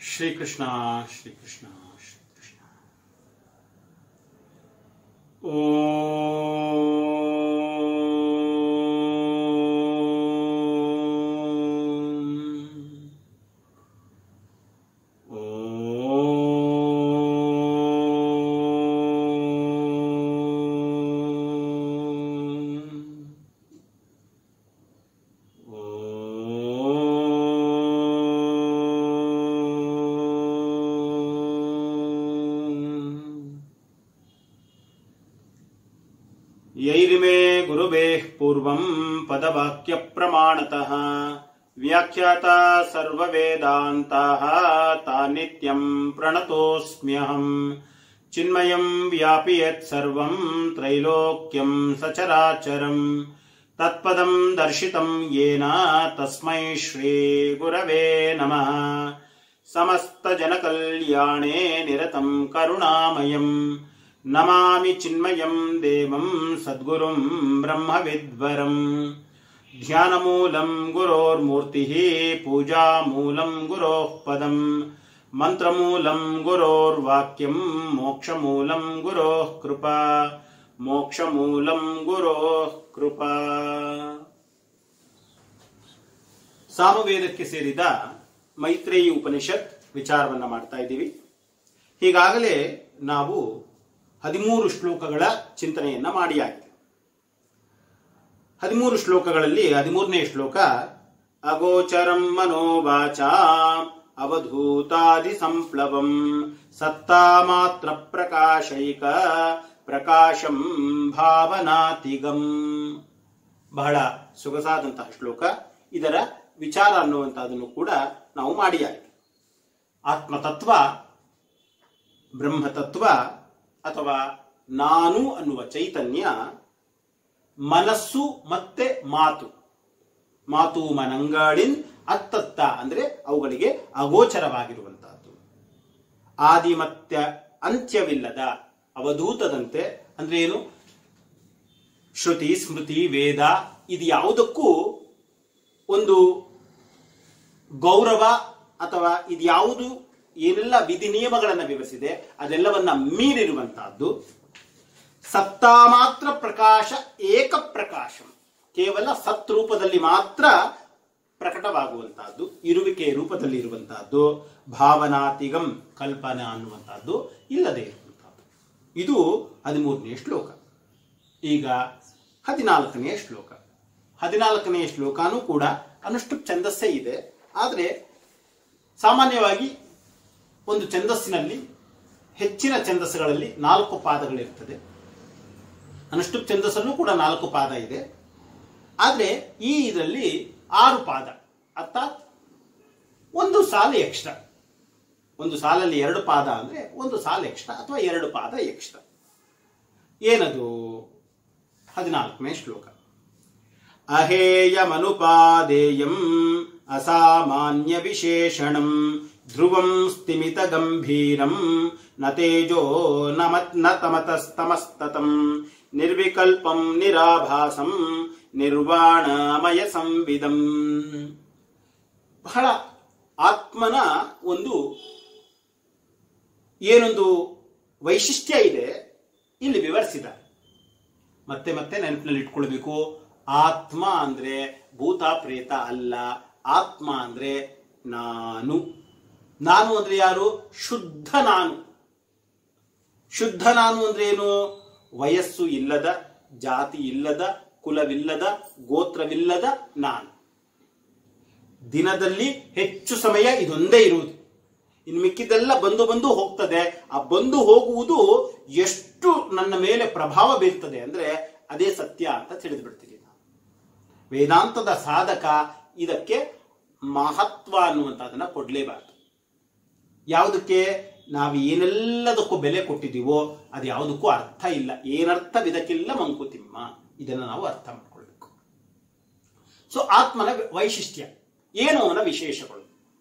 ಶ್ರೀಕೃಷ್ಣ ಶ್ರೀಕೃಷ್ಣ ಶ್ರೀಕೃಷ್ಣ ಓಂ ಓಂ ಯೈರಿಮೇ ಗುರುವೇಃ ಪೂರ್ವಂ ಪದವಾಕ್ಯ ಪ್ರಮಾಣತಃ ವ್ಯಾಖ್ಯಾತ ಸರ್ವವೇದಾಂತಾಃ ತಾನಿತ್ಯಂ ಪ್ರಣತೋಸ್ಮ್ಯಹಂ ಚಿನ್ಮಯಂ ವ್ಯಾಪಿ ಯತ್ ಸರ್ವಂ ತ್ರೈಲೋಕ್ಯಂ ಸಚರಾಚರಂ ತತ್ಪದಂ ದರ್ಶಿತಂ ಯೇನ ತಸ್ಮೈ ಶ್ರೀ ಗುರವೇ ನಮಃ ಸಮಸ್ತಜನಕಲ್ಯಾಣೇ ನಿರತಂ ಕರುಣಾಮಯಂ ನಮಾಮಿ ಚಿನ್ಮಯಂ ದೇವಂ ಸದ್ಗುರುಂ ಬ್ರಹ್ಮವಿದ್ವರಂ ಧ್ಯಾನಮೂಲಂ ಗುರೋರ್ಮೂರ್ತಿಃ ಪೂಜಾಮೂಲಂ ಗುರೋಃ ಪದಂ ಮಂತ್ರಮೂಲಂ ಗುರೋರ್ವಾಕ್ಯಂ ಮೋಕ್ಷಮೂಲಂ ಗುರೋಃ ಕೃಪಾ ಮೋಕ್ಷಮೂಲಂ ಗುರೋಃ ಕೃಪಾ ಸಾಮವೇದಕ್ಕೆ ಸೇರಿದ ಮೈತ್ರೇಯಿ ಉಪನಿಷತ್ ವಿಚಾರವನ್ನ ಮಾಡ್ತಾ ಇದ್ದೀವಿ ಹೀಗಾಗಲೇ ನಾವು ಹದಿಮೂರು ಶ್ಲೋಕಗಳ ಚಿಂತನೆಯನ್ನ ಮಾಡಿಯಾಗಿದೆ ಹದಿಮೂರು ಶ್ಲೋಕಗಳಲ್ಲಿ ಹದಿಮೂರನೇ ಶ್ಲೋಕ ಅಗೋಚರಂ ಮನೋವಾಚ ಅವಧೂತಾದಿ ಸಂಪ್ಲವಂ ಸತ್ತಾ ಮಾತ್ರ ಪ್ರಕಾಶೈಕ ಪ್ರಕಾಶಂ ಭಾವನಾತಿಗಂ ಬಹಳ ಸೊಗಸಾದಂತಹ ಶ್ಲೋಕ ಇದರ ವಿಚಾರ ಅನ್ನುವಂತಹದನ್ನು ಕೂಡ ನಾವು ಮಾಡಿಯಾಗಿದೆ ಆತ್ಮತತ್ವ ಬ್ರಹ್ಮತತ್ವ ಅಥವಾ ನಾನು ಅನ್ನುವ ಚೈತನ್ಯ ಮನಸ್ಸು ಮತ್ತೆ ಮಾತು ಮಾತು ಮನಂಗಾಳಿನ್ ಅತ್ತತ್ತ ಅಂದ್ರೆ ಅವುಗಳಿಗೆ ಅಗೋಚರವಾಗಿರುವಂತಹದ್ದು ಆದಿ ಮತ್ತೆ ಅಂತ್ಯವಿಲ್ಲದ ಅವಧೂತದಂತೆ ಅಂದ್ರೆ ಏನು ಶ್ರುತಿ ಸ್ಮೃತಿ ವೇದ ಇದು ಯಾವುದಕ್ಕೂ ಒಂದು ಗೌರವ ಅಥವಾ ಇದ್ಯಾವುದು ಏನೆಲ್ಲ ವಿಧಿ ನಿಯಮಗಳನ್ನು ವಿವರಿಸಿದೆ ಅದೆಲ್ಲವನ್ನ ಮೀರಿರುವಂತಹದ್ದು ಸತ್ತಾ ಮಾತ್ರ ಪ್ರಕಾಶ ಏಕ ಪ್ರಕಾಶಂ ಕೇವಲ ಸತ್ ರೂಪದಲ್ಲಿ ಮಾತ್ರ ಪ್ರಕಟವಾಗುವಂತಹದ್ದು ಇರುವಿಕೆ ರೂಪದಲ್ಲಿ ಇರುವಂತಹದ್ದು ಭಾವನಾತಿಗಂ ಕಲ್ಪನಾ ಅನ್ನುವಂತಹದ್ದು ಇಲ್ಲದೆ ಇರುವಂತಹದ್ದು ಇದು ಹದಿಮೂರನೇ ಶ್ಲೋಕ ಈಗ ಹದಿನಾಲ್ಕನೆಯ ಶ್ಲೋಕ ಹದಿನಾಲ್ಕನೆಯ ಶ್ಲೋಕನೂ ಕೂಡ ಅನುಷ್ಟು ಛಂದಸ್ಸೇ ಇದೆ ಆದರೆ ಸಾಮಾನ್ಯವಾಗಿ ಒಂದು ಛಂದಸ್ಸಿನಲ್ಲಿ ಹೆಚ್ಚಿನ ಛಂದಸ್ಸುಗಳಲ್ಲಿ ನಾಲ್ಕು ಪಾದಗಳಿರ್ತದೆ ಅನುಷ್ಟು ಛಂದಸ್ಸಲ್ಲೂ ಕೂಡ ನಾಲ್ಕು ಪಾದ ಇದೆ ಆದರೆ ಈ ಇದರಲ್ಲಿ ಆರು ಪಾದ ಅರ್ಥಾತ್ ಒಂದು ಸಾಲು ಎಕ್ಸ್ಟ್ರಾ ಒಂದು ಸಾಲಲ್ಲಿ ಎರಡು ಪಾದ ಅಂದ್ರೆ ಒಂದು ಸಾಲು ಎಕ್ಸ್ಟ್ರಾ ಅಥವಾ ಎರಡು ಪಾದ ಎಕ್ಸ್ಟ್ರಾ ಏನದು ಹದಿನಾಲ್ಕನೇ ಶ್ಲೋಕ ಅಹೇಯಮನುಪಾದೇಯಂ ಅಸಾಮಾನ್ಯ ವಿಶೇಷಣಂ ಧ್ರುವಂ ಸ್ಥಿಮಿತ ಗಂಭೀರಂ ನ ತೇಜೋ ನಮತ್ ನ ತಮತಸ್ತಮಸ್ತತಂ ನಿರ್ವಿಕಲ್ಪಂ ನಿರಾಭಾಸಂ ನಿರ್ವಾಣಮಯ ಸಂವಿದಂ ಬಹಳ ಆತ್ಮನ ಒಂದು ಏನೊಂದು ವೈಶಿಷ್ಟ್ಯ ಇದೆ ಇಲ್ಲಿ ವಿವರಿಸಿದ ಮತ್ತೆ ಮತ್ತೆ ನೆನಪಿನಲ್ಲಿ ಇಟ್ಕೊಳ್ಬೇಕು ಆತ್ಮ ಅಂದ್ರೆ ಭೂತ ಪ್ರೇತ ಅಲ್ಲ ಆತ್ಮ ಅಂದ್ರೆ ನಾನು ನಾನು ಅಂದ್ರೆ ಯಾರು ಶುದ್ಧ ನಾನು ಶುದ್ಧ ನಾನು ಅಂದ್ರೆ ಏನು ವಯಸ್ಸು ಇಲ್ಲದ ಜಾತಿ ಇಲ್ಲದ ಕುಲವಿಲ್ಲದ ಗೋತ್ರವಿಲ್ಲದ ನಾನು ದಿನದಲ್ಲಿ ಹೆಚ್ಚು ಸಮಯ ಇದೊಂದೇ ಇರುವುದು ಇನ್ನು ಮಿಕ್ಕಿದೆಲ್ಲ ಬಂದು ಬಂದು ಹೋಗ್ತದೆ ಆ ಬಂದು ಹೋಗುವುದು ಎಷ್ಟು ನನ್ನ ಮೇಲೆ ಪ್ರಭಾವ ಬೀರ್ತದೆ ಅಂದ್ರೆ ಅದೇ ಸತ್ಯ ಅಂತ ತಿಳಿದು ಬಿಡ್ತೀವಿ ನಾವು ವೇದಾಂತದ ಸಾಧಕ ಇದಕ್ಕೆ ಮಹತ್ವ ಅನ್ನುವಂಥದ್ದನ್ನ ಕೊಡ್ಲೇಬಾರ್ದು ಯಾವುದಕ್ಕೆ ನಾವು ಏನೆಲ್ಲದಕ್ಕೂ ಬೆಲೆ ಕೊಟ್ಟಿದ್ದೀವೋ ಅದು ಯಾವುದಕ್ಕೂ ಅರ್ಥ ಇಲ್ಲ ಏನರ್ಥವಿದಕ್ಕಿಲ್ಲ ಮಂಕುತಿಮ್ಮ ಇದನ್ನು ನಾವು ಅರ್ಥ ಮಾಡ್ಕೊಳ್ಬೇಕು ಸೊ ಆತ್ಮನ ವೈಶಿಷ್ಟ್ಯ ಏನು ಅವನ ವಿಶೇಷಗಳು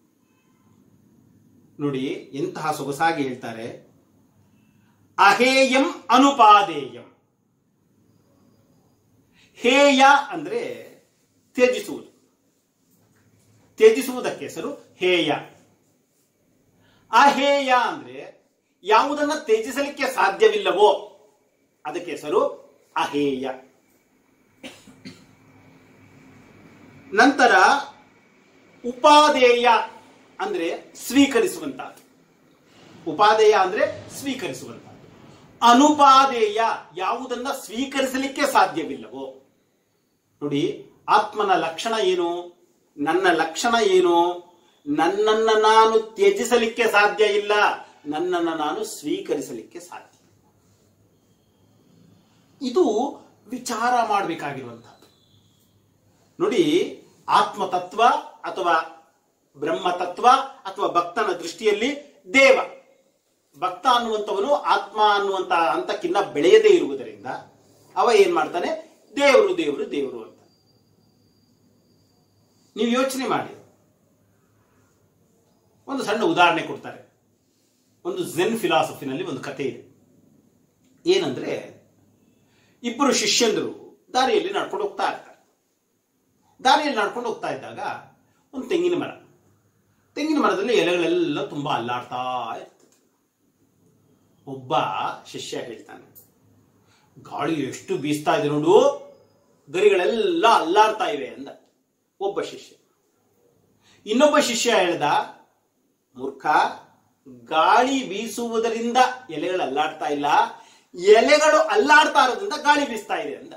ನೋಡಿ ಎಂತಹ ಸೊಗಸಾಗಿ ಹೇಳ್ತಾರೆ ಅಹೇಯಂ ಅನುಪಾದೇಯಂ ಹೇಯ ಅಂದ್ರೆ ತ್ಯಜಿಸುವುದು ತ್ಯಜಿಸುವುದಕ್ಕೆ ಹೆಸರು ಹೇಯ ಅಹೇಯ ಅಂದ್ರೆ ಯಾವುದನ್ನ ತ್ಯಜಿಸಲಿಕ್ಕೆ ಸಾಧ್ಯವಿಲ್ಲವೋ ಅದಕ್ಕೆ ಹೆಸರು ಅಹೇಯ ನಂತರ ಉಪಾದೇಯ ಅಂದ್ರೆ ಸ್ವೀಕರಿಸುವಂತ ಉಪಾದೇಯ ಅಂದ್ರೆ ಸ್ವೀಕರಿಸುವಂತ ಅನುಪಾದೇಯ ಯಾವುದನ್ನ ಸ್ವೀಕರಿಸಲಿಕ್ಕೆ ಸಾಧ್ಯವಿಲ್ಲವೋ ನೋಡಿ ಆತ್ಮನ ಲಕ್ಷಣ ಏನು ನನ್ನ ಲಕ್ಷಣ ಏನು ನನ್ನನ್ನ ನಾನು ತ್ಯಜಿಸಲಿಕ್ಕೆ ಸಾಧ್ಯ ಇಲ್ಲ ನನ್ನನ್ನ ನಾನು ಸ್ವೀಕರಿಸಲಿಕ್ಕೆ ಸಾಧ್ಯ ಇದು ವಿಚಾರ ಮಾಡಬೇಕಾಗಿರುವಂತಹದ್ದು ನೋಡಿ ಆತ್ಮತತ್ವ ಅಥವಾ ಬ್ರಹ್ಮತತ್ವ ಅಥವಾ ಭಕ್ತನ ದೃಷ್ಟಿಯಲ್ಲಿ ದೇವ ಭಕ್ತ ಅನ್ನುವಂಥವನು ಆತ್ಮ ಅನ್ನುವಂತ ಹಂತಕ್ಕಿನ್ನ ಬೆಳೆಯದೇ ಇರುವುದರಿಂದ ಅವ ಏನ್ ಮಾಡ್ತಾನೆ ದೇವರು ದೇವರು ದೇವರು ಅಂತ ನೀವು ಯೋಚನೆ ಮಾಡಿ ಒಂದು ಸಣ್ಣ ಉದಾಹರಣೆ ಕೊಡ್ತಾರೆ ಒಂದು ಝೆನ್ ಫಿಲಾಸಫಿನಲ್ಲಿ ಒಂದು ಕಥೆ ಇದೆ ಏನಂದ್ರೆ ಇಬ್ಬರು ಶಿಷ್ಯಂದರು ದಾರಿಯಲ್ಲಿ ನಡ್ಕೊಂಡು ಹೋಗ್ತಾ ಇರ್ತಾರೆ ದಾರಿಯಲ್ಲಿ ನಡ್ಕೊಂಡು ಹೋಗ್ತಾ ಇದ್ದಾಗ ಒಂದು ತೆಂಗಿನ ಮರ ತೆಂಗಿನ ಮರದಲ್ಲಿ ಎಲೆಗಳೆಲ್ಲ ತುಂಬಾ ಅಲ್ಲಾಡ್ತಾ ಇರ್ತದೆ ಒಬ್ಬ ಶಿಷ್ಯ ಹೇಳ್ತಾನೆ ಗಾಳಿ ಎಷ್ಟು ಬೀಸ್ತಾ ಇದೆ ನೋಡು ಗರಿಗಳೆಲ್ಲ ಅಲ್ಲಾಡ್ತಾ ಇವೆ ಅಂದ ಒಬ್ಬ ಶಿಷ್ಯ ಇನ್ನೊಬ್ಬ ಶಿಷ್ಯ ಹೇಳ್ದ ಮೂರ್ಖ ಗಾಳಿ ಬೀಸುವುದರಿಂದ ಎಲೆಗಳು ಅಲ್ಲಾಡ್ತಾ ಇಲ್ಲ ಎಲೆಗಳು ಅಲ್ಲಾಡ್ತಾ ಇರೋದ್ರಿಂದ ಗಾಳಿ ಬೀಸ್ತಾ ಇದೆ ಅಂದ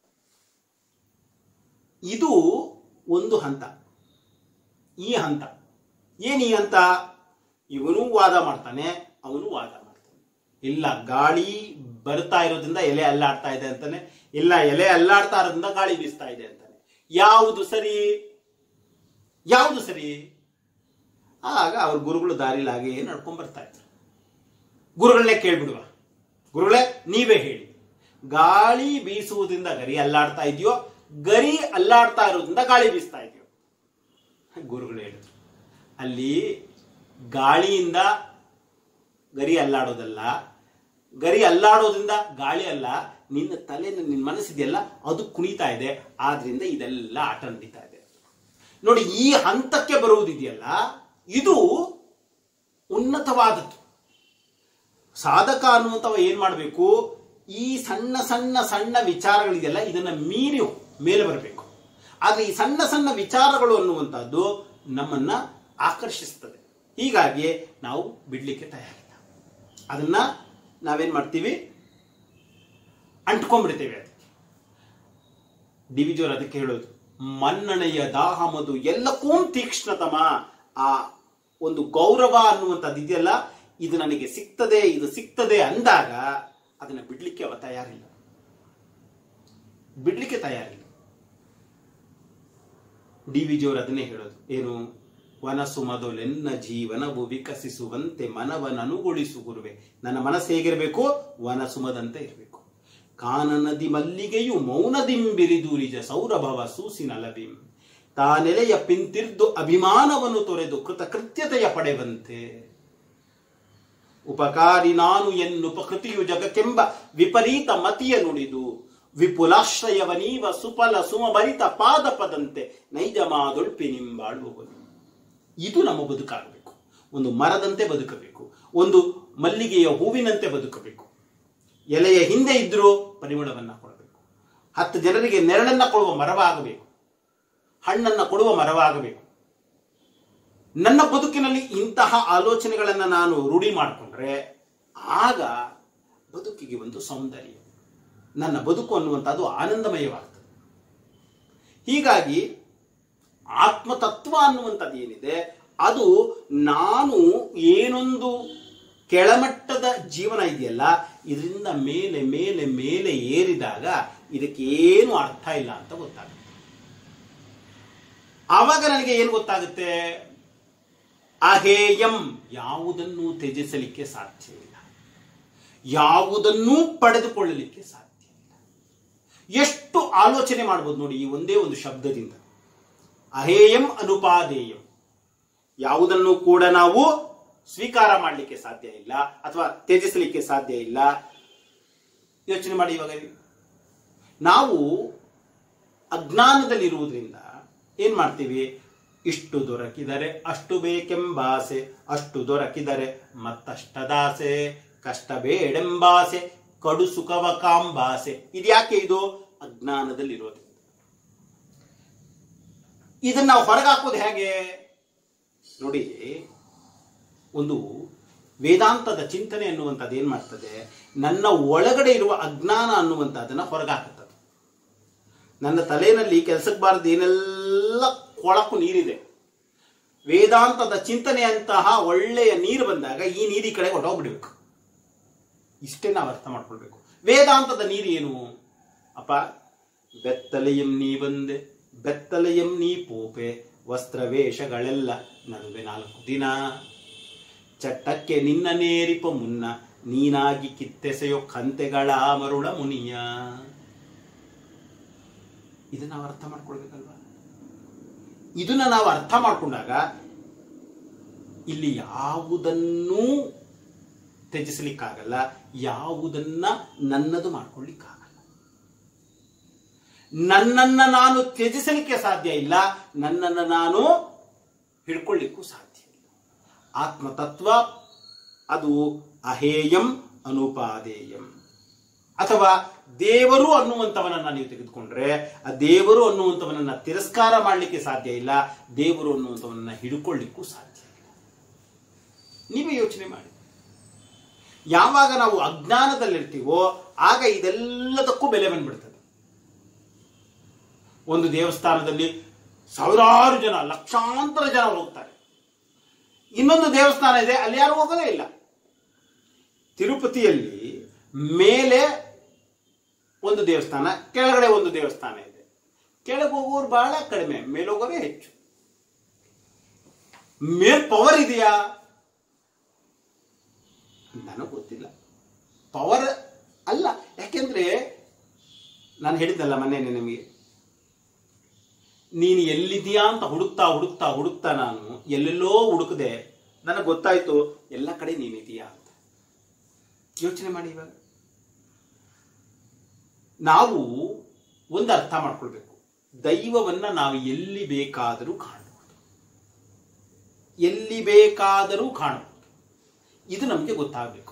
ಇದು ಒಂದು ಹಂತ ಈ ಹಂತ ಏನ್ ಈ ಹಂತ ಇವನು ವಾದ ಮಾಡ್ತಾನೆ ಅವನು ವಾದ ಮಾಡ್ತಾನೆ ಇಲ್ಲ ಗಾಳಿ ಬರ್ತಾ ಇರೋದ್ರಿಂದ ಎಲೆ ಅಲ್ಲಾಡ್ತಾ ಇದೆ ಅಂತಾನೆ ಇಲ್ಲ ಎಲೆ ಅಲ್ಲಾಡ್ತಾ ಇರೋದ್ರಿಂದ ಗಾಳಿ ಬೀಸ್ತಾ ಇದೆ ಅಂತಾನೆ ಯಾವುದು ಸರಿ ಯಾವುದು ಸರಿ ಆಗ ಅವ್ರ ಗುರುಗಳು ದಾರಿಲಿ ಹಾಗೆ ನಡ್ಕೊಂಡ್ ಬರ್ತಾ ಇದ್ರು ಗುರುಗಳನ್ನೇ ಕೇಳ್ಬಿಡುವ ಗುರುಗಳೇ ನೀವೇ ಹೇಳಿ ಗಾಳಿ ಬೀಸುವುದರಿಂದ ಗರಿ ಅಲ್ಲಾಡ್ತಾ ಇದೆಯೋ ಗರಿ ಅಲ್ಲಾಡ್ತಾ ಇರೋದ್ರಿಂದ ಗಾಳಿ ಬೀಸ್ತಾ ಇದೆಯೋ ಗುರುಗಳು ಹೇಳಿದ್ರು ಅಲ್ಲಿ ಗಾಳಿಯಿಂದ ಗರಿ ಅಲ್ಲಾಡೋದಲ್ಲ ಗರಿ ಅಲ್ಲಾಡೋದ್ರಿಂದ ಗಾಳಿ ಅಲ್ಲ ನಿನ್ನ ತಲೆ ನಿನ್ನ ಮನಸ್ಸಿದೆಯಲ್ಲ ಅದು ಕುಣಿತಾ ಇದೆ ಆದ್ರಿಂದ ಇದೆಲ್ಲ ಆಟ ನಡೀತಾ ಇದೆ ನೋಡಿ ಈ ಹಂತಕ್ಕೆ ಬರುವುದಿದೆಯಲ್ಲ ಇದು ಉನ್ನತವಾದದ್ದು ಸಾಧಕ ಅನ್ನುವಂಥವ ಏನ್ ಮಾಡಬೇಕು ಈ ಸಣ್ಣ ಸಣ್ಣ ಸಣ್ಣ ವಿಚಾರಗಳಿದೆಯಲ್ಲ ಇದನ್ನ ಮೀರಿ ಮೇಲೆ ಬರಬೇಕು ಆದ್ರೆ ಈ ಸಣ್ಣ ಸಣ್ಣ ವಿಚಾರಗಳು ಅನ್ನುವಂಥದ್ದು ನಮ್ಮನ್ನ ಆಕರ್ಷಿಸ್ತದೆ ಹೀಗಾಗಿ ನಾವು ಬಿಡ್ಲಿಕ್ಕೆ ತಯಾರಿಲ್ಲ ಅದನ್ನ ನಾವೇನ್ ಮಾಡ್ತೀವಿ ಅಂಟ್ಕೊಂಡ್ಬಿಡ್ತೇವೆ ಅದಕ್ಕೆ ಡಿ ವಿಜೋರ್ ಅದಕ್ಕೆ ಹೇಳೋದು ಮನ್ನಣೆಯ ದಾಹ ಮಧು ಎಲ್ಲಕ್ಕೂ ತೀಕ್ಷ್ಣತಮ ಆ ಒಂದು ಗೌರವ ಅನ್ನುವಂಥದ್ದು ಇದೆಯಲ್ಲ ಇದು ನನಗೆ ಸಿಗ್ತದೆ ಇದು ಸಿಗ್ತದೆ ಅಂದಾಗ ಅದನ್ನ ಬಿಡ್ಲಿಕ್ಕೆ ಅವ ತಯಾರಿಲ್ಲ ಬಿಡ್ಲಿಕ್ಕೆ ತಯಾರಿಲ್ಲ ಡಿ ವಿಜಿಯವರು ಅದನ್ನೇ ಹೇಳೋದು ಏನು ವನಸು ಮೊದಲೆನ್ನ ಜೀವನವು ವಿಕಸಿಸುವಂತೆ ಮನವನನುಗೊಳಿಸು ಗುರುವೆ ನನ್ನ ಮನಸ್ಸು ಹೇಗಿರಬೇಕು ವನಸುಮದಂತೆ ಇರಬೇಕು ಕಾನನದಿ ಮಲ್ಲಿಗೆಯು ಮೌನದಿಂಬಿರಿದೂರಿಜ ಸೌರಭವ ಸೂಸಿನಲಬಿಂ ತಾನೆಲೆಯ ಪಿಂತಿರ್ದು ಅಭಿಮಾನವನ್ನು ತೊರೆದು ಕೃತಕೃತ್ಯತೆಯ ಪಡೆವಂತೆ ಉಪಕಾರಿ ನಾನು ಎನ್ನುಪಕೃತಿಯು ಜಗಕ್ಕೆಂಬ ವಿಪರೀತ ಮತಿಯ ನುಡಿದು ವಿಪುಲಾಶ್ರಯವನೀವ ಸುಫಲ ಸುಮಭರಿತ ಪಾದಪದಂತೆ ನೈಜ ಮಾದೊಳ್ಪಿನಿಂಬಾಳುವವನು ಇದು ನಮ್ಮ ಬದುಕಾಗಬೇಕು ಒಂದು ಮರದಂತೆ ಬದುಕಬೇಕು ಒಂದು ಮಲ್ಲಿಗೆಯ ಹೂವಿನಂತೆ ಬದುಕಬೇಕು ಎಲೆಯ ಹಿಂದೆ ಇದ್ರೂ ಪರಿಮಳವನ್ನ ಕೊಡಬೇಕು ಹತ್ತು ಜನರಿಗೆ ನೆರಳನ್ನ ಕೊಡುವ ಮರವಾಗಬೇಕು ಹಣ್ಣನ್ನ ಕೊಡುವ ಮರವಾಗಬೇಕು ನನ್ನ ಬದುಕಿನಲ್ಲಿ ಇಂತಹ ಆಲೋಚನೆಗಳನ್ನು ನಾನು ರೂಢಿ ಮಾಡಿಕೊಂಡ್ರೆ ಆಗ ಬದುಕಿಗೆ ಒಂದು ಸೌಂದರ್ಯ ನನ್ನ ಬದುಕು ಅನ್ನುವಂಥದ್ದು ಆನಂದಮಯವಾಗ್ತದೆ ಹೀಗಾಗಿ ಆತ್ಮತತ್ವ ಅನ್ನುವಂಥದ್ದು ಏನಿದೆ ಅದು ನಾನು ಏನೊಂದು ಕೆಳಮಟ್ಟದ ಜೀವನ ಇದೆಯಲ್ಲ ಇದರಿಂದ ಮೇಲೆ ಮೇಲೆ ಮೇಲೆ ಏರಿದಾಗ ಇದಕ್ಕೆ ಏನು ಅರ್ಥ ಇಲ್ಲ ಅಂತ ಗೊತ್ತಾಗುತ್ತೆ ಆವಾಗ ನನಗೆ ಏನು ಗೊತ್ತಾಗುತ್ತೆ ಅಹೇಯಂ ಯಾವುದನ್ನು ತ್ಯಜಿಸಲಿಕ್ಕೆ ಸಾಧ್ಯ ಇಲ್ಲ ಯಾವುದನ್ನೂ ಪಡೆದುಕೊಳ್ಳಲಿಕ್ಕೆ ಸಾಧ್ಯ ಇಲ್ಲ ಎಷ್ಟು ಆಲೋಚನೆ ಮಾಡ್ಬೋದು ನೋಡಿ ಈ ಒಂದೇ ಒಂದು ಶಬ್ದದಿಂದ ಅಹೇಯಂ ಅನುಪಾದೇಯಂ ಯಾವುದನ್ನು ಕೂಡ ನಾವು ಸ್ವೀಕಾರ ಮಾಡಲಿಕ್ಕೆ ಸಾಧ್ಯ ಇಲ್ಲ ಅಥವಾ ತ್ಯಜಿಸಲಿಕ್ಕೆ ಸಾಧ್ಯ ಇಲ್ಲ ಯೋಚನೆ ಮಾಡಿ ಇವಾಗ ನಾವು ಅಜ್ಞಾನದಲ್ಲಿರುವುದರಿಂದ ಏನ್ ಮಾಡ್ತೀವಿ ಇಷ್ಟು ದೊರಕಿದರೆ ಅಷ್ಟು ಬೇಕೆಂಬಾಸೆ ಅಷ್ಟು ದೊರಕಿದರೆ ಮತ್ತಷ್ಟದಾಸೆ ಕಷ್ಟ ಬೇಡೆಂಬಾಸೆ ಕಡು ಸುಖವ ಕಾಂಬಾಸೆ ಇದ್ಯಾಕೆ ಇದು ಅಜ್ಞಾನದಲ್ಲಿರೋದು ಇದನ್ನ ನಾವು ಹೊರಗಾಕೋದು ಹೇಗೆ ನೋಡಿ ಒಂದು ವೇದಾಂತದ ಚಿಂತನೆ ಅನ್ನುವಂಥದ್ದು ಏನ್ ಮಾಡ್ತದೆ ನನ್ನ ಒಳಗಡೆ ಇರುವ ಅಜ್ಞಾನ ಅನ್ನುವಂಥದ್ದನ್ನ ಹೊರಗಾಕುತ್ತದೆ ನನ್ನ ತಲೆಯಲ್ಲಿ ಕೆಲಸಕ್ಕೆ ಬಾರದು ಏನೆಲ್ಲ ಕೊಳಕು ನೀರಿದೆ ವೇದಾಂತದ ಚಿಂತನೆಯಂತಹ ಒಳ್ಳೆಯ ನೀರು ಬಂದಾಗ ಈ ನೀರಿ ಕಡೆ ಹೊಟ್ಟೋಗ್ಬಿಡ್ಬೇಕು ಇಷ್ಟೇ ನಾವು ಅರ್ಥ ಮಾಡ್ಕೊಳ್ಬೇಕು ವೇದಾಂತದ ನೀರು ಏನು ಅಪ್ಪ ಬೆತ್ತಲೆಯಂ ನೀ ಬಂದೆ ಬೆತ್ತಲೆಯಂ ನೀ ಪೋಪೆ ವಸ್ತ್ರವೇಷಗಳೆಲ್ಲ ನಡುವೆ ನಾಲ್ಕು ದಿನ ಚಟ್ಟಕ್ಕೆ ನಿನ್ನ ನೇರಿಪ ಮುನ್ನ ನೀನಾಗಿ ಕಿತ್ತೆಸೆಯೋ ಕಂತೆಗಳ ಮರುಳ ಮುನಿಯ ಇದನ್ನ ನಾವು ಅರ್ಥ ಮಾಡ್ಕೊಳ್ಬೇಕಲ್ವಾ ಇದನ್ನ ನಾವು ಅರ್ಥ ಮಾಡ್ಕೊಂಡಾಗ ಇಲ್ಲಿ ಯಾವುದನ್ನೂ ತ್ಯಜಿಸಲಿಕ್ಕಾಗಲ್ಲ ಯಾವುದನ್ನ ನನ್ನದು ಮಾಡ್ಕೊಳ್ಳಿಕ್ಕಾಗಲ್ಲ ನನ್ನನ್ನ ನಾನು ತ್ಯಜಿಸಲಿಕ್ಕೆ ಸಾಧ್ಯ ಇಲ್ಲ ನನ್ನನ್ನ ನಾನು ಹಿಡ್ಕೊಳ್ಳಿಕ್ಕೂ ಸಾಧ್ಯ ಇಲ್ಲ ಆತ್ಮತತ್ವ ಅದು ಅಹೇಯಂ ಅನುಪಾದೇಯಂ ಅಥವಾ ದೇವರು ಅನ್ನುವಂಥವನನ್ನ ನೀವು ತೆಗೆದುಕೊಂಡ್ರೆ ಆ ದೇವರು ಅನ್ನುವಂಥವನನ್ನ ತಿರಸ್ಕಾರ ಮಾಡಲಿಕ್ಕೆ ಸಾಧ್ಯ ಇಲ್ಲ ದೇವರು ಅನ್ನುವಂಥವನನ್ನ ಹಿಡ್ಕೊಳ್ಳಿಕ್ಕೂ ಸಾಧ್ಯ ಇಲ್ಲ ನೀವೇ ಯೋಚನೆ ಮಾಡಿ ಯಾವಾಗ ನಾವು ಅಜ್ಞಾನದಲ್ಲಿರ್ತೀವೋ ಆಗ ಇದೆಲ್ಲದಕ್ಕೂ ಬೆಲೆ ಬಂದ್ಬಿಡ್ತದೆ ಒಂದು ದೇವಸ್ಥಾನದಲ್ಲಿ ಸಾವಿರಾರು ಜನ ಲಕ್ಷಾಂತರ ಜನ ಹೋಗ್ತಾರೆ ಇನ್ನೊಂದು ದೇವಸ್ಥಾನ ಇದೆ ಅಲ್ಲಿ ಯಾರು ಹೋಗೋದೇ ಇಲ್ಲ ತಿರುಪತಿಯಲ್ಲಿ ಮೇಲೆ ಒಂದು ದೇವಸ್ಥಾನ ಕೆಳಗಡೆ ಒಂದು ದೇವಸ್ಥಾನ ಇದೆ ಕೆಳಗೆ ಹೋಗೋರು ಬಹಳ ಕಡಿಮೆ ಮೇಲೆ ಹೋಗೋರೇ ಹೆಚ್ಚು ಮೇಲ್ ಪವರ್ ಇದೆಯಾ ನನಗೆ ಗೊತ್ತಿಲ್ಲ ಪವರ್ ಅಲ್ಲ ಯಾಕೆಂದ್ರೆ ನಾನು ಹೇಳಿದ್ದಲ್ಲ ಮೊನ್ನೆ ನಿಮಗೆ ನೀನು ಎಲ್ಲಿದೆಯಾ ಅಂತ ಹುಡುಕ್ತಾ ಹುಡುಕ್ತಾ ಹುಡುಕ್ತಾ ನಾನು ಎಲ್ಲೆಲ್ಲೋ ಹುಡುಕದೆ ನನಗೆ ಗೊತ್ತಾಯ್ತು ಎಲ್ಲ ಕಡೆ ನೀನಿದೆಯಾ ಅಂತ ಯೋಚನೆ ಮಾಡಿ ಇವಾಗ ನಾವು ಒಂದು ಅರ್ಥ ಮಾಡ್ಕೊಳ್ಬೇಕು ದೈವವನ್ನ ನಾವು ಎಲ್ಲಿ ಬೇಕಾದರೂ ಕಾಣಬಹುದು ಎಲ್ಲಿ ಬೇಕಾದರೂ ಕಾಣಬಹುದು ಇದು ನಮಗೆ ಗೊತ್ತಾಗಬೇಕು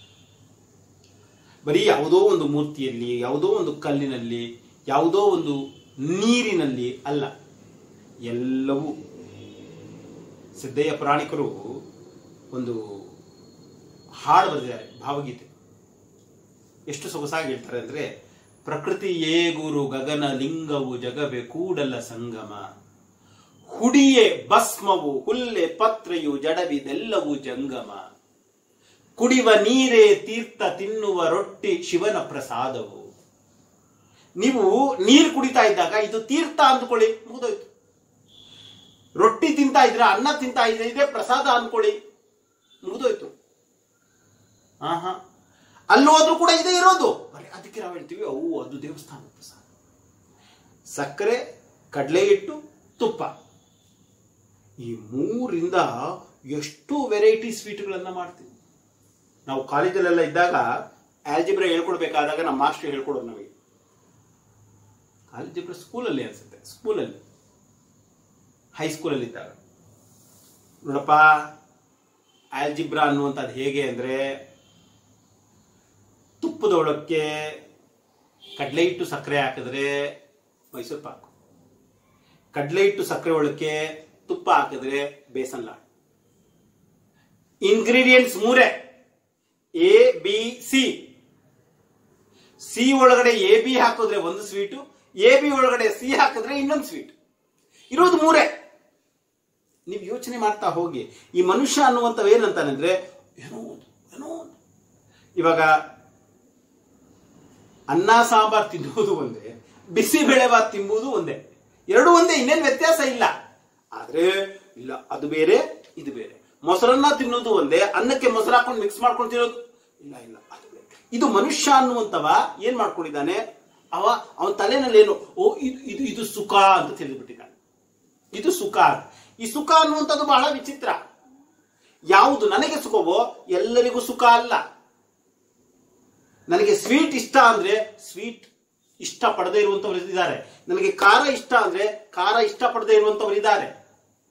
ಬರೀ ಯಾವುದೋ ಒಂದು ಮೂರ್ತಿಯಲ್ಲಿ ಯಾವುದೋ ಒಂದು ಕಲ್ಲಿನಲ್ಲಿ ಯಾವುದೋ ಒಂದು ನೀರಿನಲ್ಲಿ ಅಲ್ಲ ಎಲ್ಲವೂ ಸಿದ್ದಯ್ಯ ಪುರಾಣಿಕರು ಒಂದು ಹಾಡು ಬರೆದಿದ್ದಾರೆ ಭಾವಗೀತೆ ಎಷ್ಟು ಸೊಗಸಾಗಿ ಹೇಳ್ತಾರೆ ಅಂದ್ರೆ ಪ್ರಕೃತಿಯೇ ಗುರು ಗಗನ ಲಿಂಗವು ಜಗವೆ ಕೂಡಲ ಸಂಗಮ ಹುಡಿಯೇ ಭಸ್ಮವು ಹುಲ್ಲೆ ಪತ್ರೆಯು ಜಡವಿದೆಲ್ಲವೂ ಜಂಗಮ ಕುಡಿವ ನೀರೇ ತೀರ್ಥ ತಿನ್ನುವ ರೊಟ್ಟಿ ಶಿವನ ಪ್ರಸಾದವು ನೀವು ನೀರು ಕುಡಿತಾ ಇದ್ದಾಗ ಇದು ತೀರ್ಥ ಅಂದ್ಕೊಳ್ಳಿ ಮುಗಿದೋಯ್ತು ರೊಟ್ಟಿ ತಿಂತಾ ಇದ್ರ ಅನ್ನ ತಿಂತಾ ಇದ್ರೆ ಇದೇ ಪ್ರಸಾದ ಅಂದ್ಕೊಳ್ಳಿ ಮುಗಿದೋಯ್ತು ಹಾ ಹಾ ಅಲ್ಲೋದ್ರೂ ಕೂಡ ಇದೇ ಇರೋದು ಬರೀ ಅದಕ್ಕೆ ನಾವು ಹೇಳ್ತೀವಿ ಅವು ಅದು ದೇವಸ್ಥಾನ ಪ್ರಸಾದ ಸಕ್ಕರೆ ಕಡಲೆ ಹಿಟ್ಟು ತುಪ್ಪ ಈ ಮೂರಿಂದ ಎಷ್ಟು ವೆರೈಟಿ ಸ್ವೀಟ್ಗಳನ್ನ ಮಾಡ್ತೀವಿ ನಾವು ಕಾಲೇಜಲ್ಲೆಲ್ಲ ಇದ್ದಾಗ ಆಲ್ಜಿಬ್ರಾ ಹೇಳ್ಕೊಡ್ಬೇಕಾದಾಗ ನಮ್ಮ ಮಾಸ್ಟರ್ ಹೇಳ್ಕೊಡೋರು ನಮಗೆ ಆಲ್ಜಿಬ್ರಾ ಸ್ಕೂಲಲ್ಲಿ ಅನ್ಸುತ್ತೆ ಸ್ಕೂಲಲ್ಲಿ ಹೈಸ್ಕೂಲಲ್ಲಿ ಇದ್ದಾಗ ನೋಡಪ್ಪ ಆಲ್ಜಿಬ್ರಾ ಅನ್ನುವಂಥದ್ದು ಹೇಗೆ ಅಂದ್ರೆ ತುಪ್ಪದ ಒಳಕ್ಕೆ ಕಡಲೆ ಹಿಟ್ಟು ಸಕ್ಕರೆ ಹಾಕಿದ್ರೆ ಮೈಸೂರು ಪಾಕು ಕಡಲೆ ಹಿಟ್ಟು ಸಕ್ಕರೆ ಒಳಕ್ಕೆ ತುಪ್ಪ ಹಾಕಿದ್ರೆ ಬೇಸನ್ ಲಾಡು ಇಂಗ್ರೀಡಿಯೆಂಟ್ಸ್ ಮೂರೇ ಎ ಬಿ ಸಿ ಸಿ ಒಳಗಡೆ ಎ ಬಿ ಹಾಕಿದ್ರೆ ಒಂದು ಸ್ವೀಟು ಎ ಬಿ ಒಳಗಡೆ ಸಿ ಹಾಕಿದ್ರೆ ಇನ್ನೊಂದು ಸ್ವೀಟ್ ಇರೋದು ಮೂರೇ ನೀವು ಯೋಚನೆ ಮಾಡ್ತಾ ಹೋಗಿ ಈ ಮನುಷ್ಯ ಅನ್ನುವಂಥವ್ ಏನಂತಾನಂದ್ರೆ ಏನೋ ಒಂದು ಏನೋ ಒಂದು ಇವಾಗ ಅನ್ನ ಸಾಂಬಾರ್ ತಿನ್ನುವುದು ಒಂದೇ ಬಿಸಿ ಬೇಳೆಭಾತ್ ತಿಂಬುದು ಒಂದೇ ಎರಡು ಒಂದೇ ಇನ್ನೇನು ವ್ಯತ್ಯಾಸ ಇಲ್ಲ ಆದ್ರೆ ಇಲ್ಲ ಅದು ಬೇರೆ ಇದು ಬೇರೆ ಮೊಸರನ್ನ ತಿನ್ನೋದು ಒಂದೇ ಅನ್ನಕ್ಕೆ ಮೊಸರು ಹಾಕೊಂಡು ಮಿಕ್ಸ್ ಮಾಡ್ಕೊಂಡು ತಿನ್ನೋದು ಇಲ್ಲ ಇಲ್ಲ ಅದು ಬೇರೆ ಇದು ಮನುಷ್ಯ ಅನ್ನುವಂತವ ಏನ್ ಮಾಡ್ಕೊಂಡಿದ್ದಾನೆ ಅವ ಅವನ ತಲೆನಲ್ಲಿ ಏನು ಓ ಇದು ಇದು ಇದು ಸುಖ ಅಂತ ತಿಳಿದ್ಬಿಟ್ಟಿದ್ದಾನೆ ಇದು ಸುಖ ಈ ಸುಖ ಅನ್ನುವಂಥದ್ದು ಬಹಳ ವಿಚಿತ್ರ ಯಾವುದು ನನಗೆ ಸುಖವೋ ಎಲ್ಲರಿಗೂ ಸುಖ ಅಲ್ಲ ನನಗೆ ಸ್ವೀಟ್ ಇಷ್ಟ ಅಂದ್ರೆ ಸ್ವೀಟ್ ಇಷ್ಟ ಪಡದೇ ಇರುವಂತವರು ಇದ್ದಾರೆ ನನಗೆ ಖಾರ ಇಷ್ಟ ಅಂದ್ರೆ ಖಾರ ಇಷ್ಟ ಪಡದೇ ಇರುವಂತವರು ಇದ್ದಾರೆ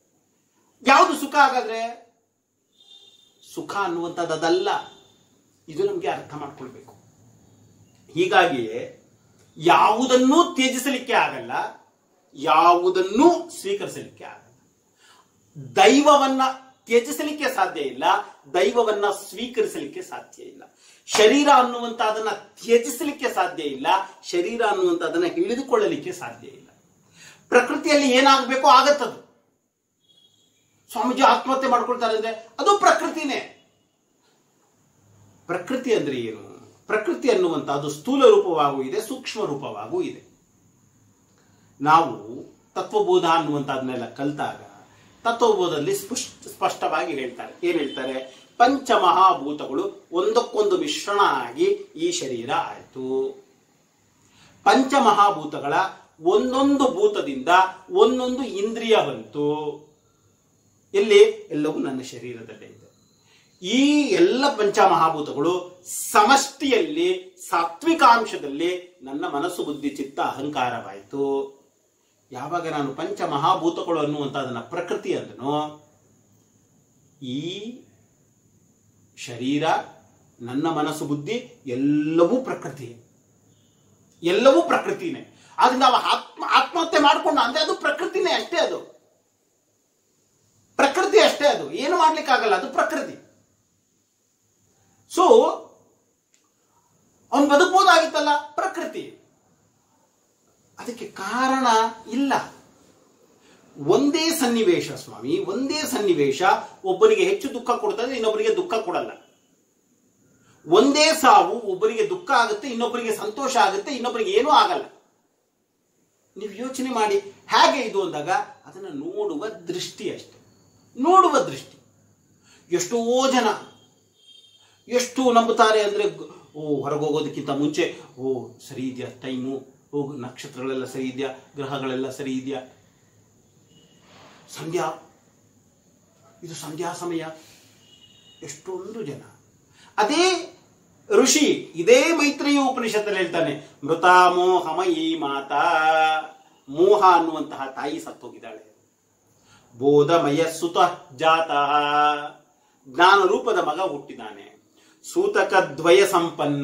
ಯಾವುದು ಸುಖ ಹಾಗಾದ್ರೆ ಸುಖ ಅನ್ನುವಂಥದ್ದು ಅದಲ್ಲ ಇದು ನಮಗೆ ಅರ್ಥ ಮಾಡ್ಕೊಳ್ಬೇಕು ಹೀಗಾಗಿಯೇ ಯಾವುದನ್ನೂ ತ್ಯಜಿಸಲಿಕ್ಕೆ ಆಗಲ್ಲ ಯಾವುದನ್ನೂ ಸ್ವೀಕರಿಸಲಿಕ್ಕೆ ಆಗಲ್ಲ ದೈವವನ್ನ ತ್ಯಜಿಸಲಿಕ್ಕೆ ಸಾಧ್ಯ ಇಲ್ಲ ದೈವವನ್ನ ಸ್ವೀಕರಿಸಲಿಕ್ಕೆ ಸಾಧ್ಯ ಇಲ್ಲ ಶರೀರ ಅನ್ನುವಂತಹದನ್ನ ತ್ಯಜಿಸಲಿಕ್ಕೆ ಸಾಧ್ಯ ಇಲ್ಲ ಶರೀರ ಅನ್ನುವಂಥದ್ದನ್ನ ಹಿಡಿದುಕೊಳ್ಳಲಿಕ್ಕೆ ಸಾಧ್ಯ ಇಲ್ಲ ಪ್ರಕೃತಿಯಲ್ಲಿ ಏನಾಗಬೇಕೋ ಆಗತ್ತದು ಸ್ವಾಮೀಜಿ ಆತ್ಮಹತ್ಯೆ ಮಾಡ್ಕೊಳ್ತಾರೆ ಅಂದ್ರೆ ಅದು ಪ್ರಕೃತಿನೇ ಪ್ರಕೃತಿ ಅಂದ್ರೆ ಏನು ಪ್ರಕೃತಿ ಅನ್ನುವಂಥದ್ದು ಸ್ಥೂಲ ರೂಪವಾಗೂ ಇದೆ ಸೂಕ್ಷ್ಮ ರೂಪವಾಗೂ ಇದೆ ನಾವು ತತ್ವಬೋಧ ಅನ್ನುವಂಥದ್ದನ್ನೆಲ್ಲ ಕಲಿತಾಗ ತತ್ವಬೋಧದಲ್ಲಿ ಸ್ಪಷ್ಟ ಸ್ಪಷ್ಟವಾಗಿ ಹೇಳ್ತಾರೆ ಏನ್ ಹೇಳ್ತಾರೆ ಪಂಚಮಹಾಭೂತಗಳು ಒಂದಕ್ಕೊಂದು ಮಿಶ್ರಣ ಆಗಿ ಈ ಶರೀರ ಆಯಿತು ಪಂಚಮಹಾಭೂತಗಳ ಒಂದೊಂದು ಭೂತದಿಂದ ಒಂದೊಂದು ಇಂದ್ರಿಯ ಬಂತು ಎಲ್ಲಿ ಎಲ್ಲವೂ ನನ್ನ ಶರೀರದಲ್ಲೇ ಇದೆ ಈ ಎಲ್ಲ ಪಂಚಮಹಾಭೂತಗಳು ಸಮಷ್ಟಿಯಲ್ಲಿ ಸಾತ್ವಿಕಾಂಶದಲ್ಲಿ ನನ್ನ ಮನಸ್ಸು ಬುದ್ಧಿ ಚಿತ್ತ ಅಹಂಕಾರವಾಯಿತು ಯಾವಾಗ ನಾನು ಪಂಚಮಹಾಭೂತಗಳು ಅನ್ನುವಂಥದ್ದನ್ನ ಪ್ರಕೃತಿ ಅಂದನೋ ಈ ಶರೀರ ನನ್ನ ಮನಸ್ಸು ಬುದ್ಧಿ ಎಲ್ಲವೂ ಪ್ರಕೃತಿ ಎಲ್ಲವೂ ಪ್ರಕೃತಿನೇ ಆದ್ರಿಂದ ಅವ ಆತ್ಮ ಆತ್ಮಹತ್ಯೆ ಮಾಡ್ಕೊಂಡ ಅಂದ್ರೆ ಅದು ಪ್ರಕೃತಿನೇ ಅಷ್ಟೇ ಅದು ಪ್ರಕೃತಿ ಅಷ್ಟೇ ಅದು ಏನು ಮಾಡ್ಲಿಕ್ಕಾಗಲ್ಲ ಅದು ಪ್ರಕೃತಿ ಸೊ ಅವನು ಬದುಕಬಹುದಾಗಿತ್ತಲ್ಲ ಪ್ರಕೃತಿ ಅದಕ್ಕೆ ಕಾರಣ ಇಲ್ಲ ಒಂದೇ ಸನ್ನಿವೇಶ ಸ್ವಾಮಿ ಒಂದೇ ಸನ್ನಿವೇಶ ಒಬ್ಬರಿಗೆ ಹೆಚ್ಚು ದುಃಖ ಕೊಡ್ತದೆ ಇನ್ನೊಬ್ಬರಿಗೆ ದುಃಖ ಕೊಡಲ್ಲ ಒಂದೇ ಸಾವು ಒಬ್ಬರಿಗೆ ದುಃಖ ಆಗುತ್ತೆ ಇನ್ನೊಬ್ಬರಿಗೆ ಸಂತೋಷ ಆಗುತ್ತೆ ಇನ್ನೊಬ್ಬರಿಗೆ ಏನೂ ಆಗಲ್ಲ ನೀವು ಯೋಚನೆ ಮಾಡಿ ಹೇಗೆ ಇದು ಅಂದಾಗ ಅದನ್ನು ನೋಡುವ ದೃಷ್ಟಿ ಅಷ್ಟೆ ನೋಡುವ ದೃಷ್ಟಿ ಎಷ್ಟೋ ಜನ ಎಷ್ಟು ನಂಬುತ್ತಾರೆ ಅಂದ್ರೆ ಗ- ಓ ಹೊರಗೆ ಹೋಗೋದಕ್ಕಿಂತ ಮುಂಚೆ ಓ ಸರಿ ಇದೆಯಾ ಟೈಮು ಹೋಗು ನಕ್ಷತ್ರಗಳೆಲ್ಲ ಸರಿ ಇದೆಯಾ ಗ್ರಹಗಳೆಲ್ಲ ಸರಿ ಇದೆಯಾ ಸಂಧ್ಯಾ ಇದು ಸಂಧ್ಯಾ ಸಮಯ ಎಷ್ಟೊಂದು ಜನ ಅದೇ ಋಷಿ ಇದೇ ಮೈತ್ರಿಯ ಉಪನಿಷತ್ತಲ್ಲಿ ಹೇಳ್ತಾನೆ ಮೃತ ಮೋಹಮಯಿ ಮಾತಾ ಮೋಹ ಅನ್ನುವಂತಹ ತಾಯಿ ಸತ್ತೋಗಿದ್ದಾಳೆ ಬೋಧಮಯ ಸುತ ಜಾತ ಜ್ಞಾನ ರೂಪದ ಮಗ ಹುಟ್ಟಿದಾನೆ ಸೂತಕ ದ್ವಯ ಸಂಪನ್ನ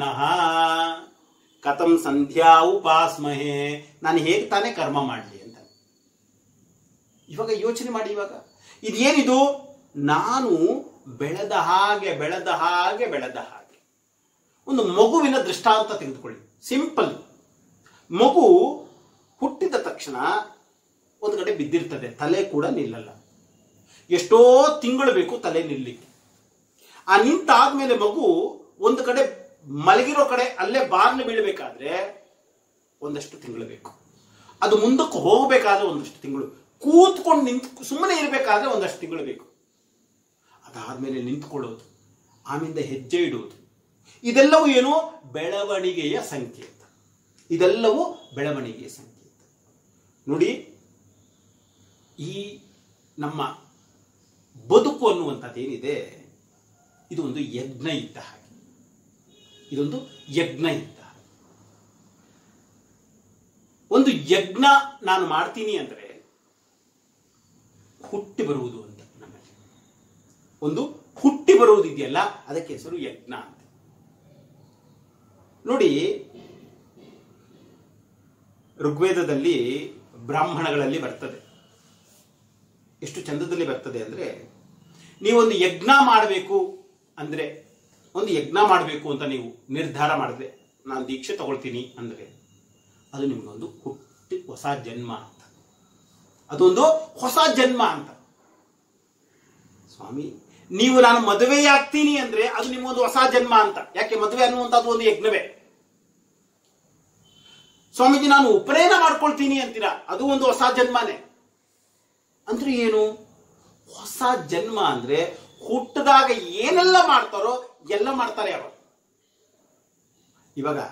ಕಥಂ ಸಂಧ್ಯಾ ಉಪಾಸ್ಮಹೆ ನಾನು ಹೇಗೆ ತಾನೇ ಕರ್ಮ ಮಾಡಲಿ ಅಂತ ಇವಾಗ ಯೋಚನೆ ಮಾಡಿ ಇವಾಗ ಇದೇನಿದು ನಾನು ಬೆಳೆದ ಹಾಗೆ ಬೆಳೆದ ಹಾಗೆ ಬೆಳೆದ ಹಾಗೆ ಒಂದು ಮಗುವಿನ ದೃಷ್ಟಾಂತ ತೆಗೆದುಕೊಳ್ಳಿ ಸಿಂಪಲ್ ಮಗು ಹುಟ್ಟಿದ ತಕ್ಷಣ ಒಂದು ಕಡೆ ಬಿದ್ದಿರ್ತದೆ ತಲೆ ಕೂಡ ನಿಲ್ಲಲ್ಲ ಎಷ್ಟೋ ತಿಂಗಳು ಬೇಕು ತಲೆ ನಿಲ್ಲಿಕ್ಕೆ ಆ ನಿಂತಾದ್ಮೇಲೆ ಮಗು ಒಂದು ಕಡೆ ಮಲಗಿರೋ ಕಡೆ ಅಲ್ಲೇ ಬಾರ್ನ ಬೀಳಬೇಕಾದ್ರೆ ಒಂದಷ್ಟು ತಿಂಗಳು ಬೇಕು ಅದು ಮುಂದಕ್ಕೆ ಹೋಗಬೇಕಾದ್ರೆ ಒಂದಷ್ಟು ತಿಂಗಳು ಕೂತ್ಕೊಂಡು ನಿಂತ್ ಸುಮ್ಮನೆ ಇರಬೇಕಾದ್ರೆ ಒಂದಷ್ಟು ತಿಂಗಳು ಬೇಕು ಅದಾದ್ಮೇಲೆ ನಿಂತ್ಕೊಳ್ಳೋದು ಆಮೇಲೆ ಹೆಜ್ಜೆ ಇಡುವುದು ಇದೆಲ್ಲವೂ ಏನು ಬೆಳವಣಿಗೆಯ ಸಂಕೇತ ಇದೆಲ್ಲವೂ ಬೆಳವಣಿಗೆಯ ಸಂಕೇತ ನೋಡಿ ಈ ನಮ್ಮ ಬದುಕು ಅನ್ನುವಂಥದ್ದು ಏನಿದೆ ಇದು ಒಂದು ಯಜ್ಞ ಇದ್ದ ಹಾಗೆ ಇದೊಂದು ಯಜ್ಞ ಇದ್ದ ಹಾಗೆ ಒಂದು ಯಜ್ಞ ನಾನು ಮಾಡ್ತೀನಿ ಅಂದ್ರೆ ಹುಟ್ಟಿ ಬರುವುದು ಅಂತ ನಮ್ಮಲ್ಲಿ ಒಂದು ಹುಟ್ಟಿ ಬರುವುದಿದೆಯಲ್ಲ ಅದಕ್ಕೆ ಹೆಸರು ಯಜ್ಞ ಅಂತ ನೋಡಿ ಋಗ್ವೇದದಲ್ಲಿ ಬ್ರಾಹ್ಮಣಗಳಲ್ಲಿ ಬರ್ತದೆ ಎಷ್ಟು ಚಂದದಲ್ಲಿ ಬರ್ತದೆ ಅಂದ್ರೆ ನೀವೊಂದು ಯಜ್ಞ ಮಾಡಬೇಕು ಅಂದ್ರೆ ಒಂದು ಯಜ್ಞ ಮಾಡಬೇಕು ಅಂತ ನೀವು ನಿರ್ಧಾರ ಮಾಡಿದ್ರೆ ನಾನು ದೀಕ್ಷೆ ತಗೊಳ್ತೀನಿ ಅಂದ್ರೆ ಅದು ನಿಮಗೊಂದು ಹುಟ್ಟಿ ಹೊಸ ಜನ್ಮ ಅಂತ ಅದೊಂದು ಹೊಸ ಜನ್ಮ ಅಂತ ಸ್ವಾಮಿ ನೀವು ನಾನು ಮದುವೆಯಾಗ್ತೀನಿ ಅಂದ್ರೆ ಅದು ನಿಮಗೊಂದು ಹೊಸ ಜನ್ಮ ಅಂತ ಯಾಕೆ ಮದುವೆ ಅನ್ನುವಂಥದ್ದು ಒಂದು ಯಜ್ಞವೇ ಸ್ವಾಮೀಜಿ ನಾನು ಉಪನಯನ ಮಾಡ್ಕೊಳ್ತೀನಿ ಅಂತೀರಾ ಅದು ಒಂದು ಹೊಸ ಜನ್ಮನೇ ಅಂದ್ರೆ ಏನು ಹೊಸ ಜನ್ಮ ಅಂದ್ರೆ ಹುಟ್ಟದಾಗ ಏನೆಲ್ಲ ಮಾಡ್ತಾರೋ ಎಲ್ಲ ಮಾಡ್ತಾರೆ ಅವರು ಇವಾಗ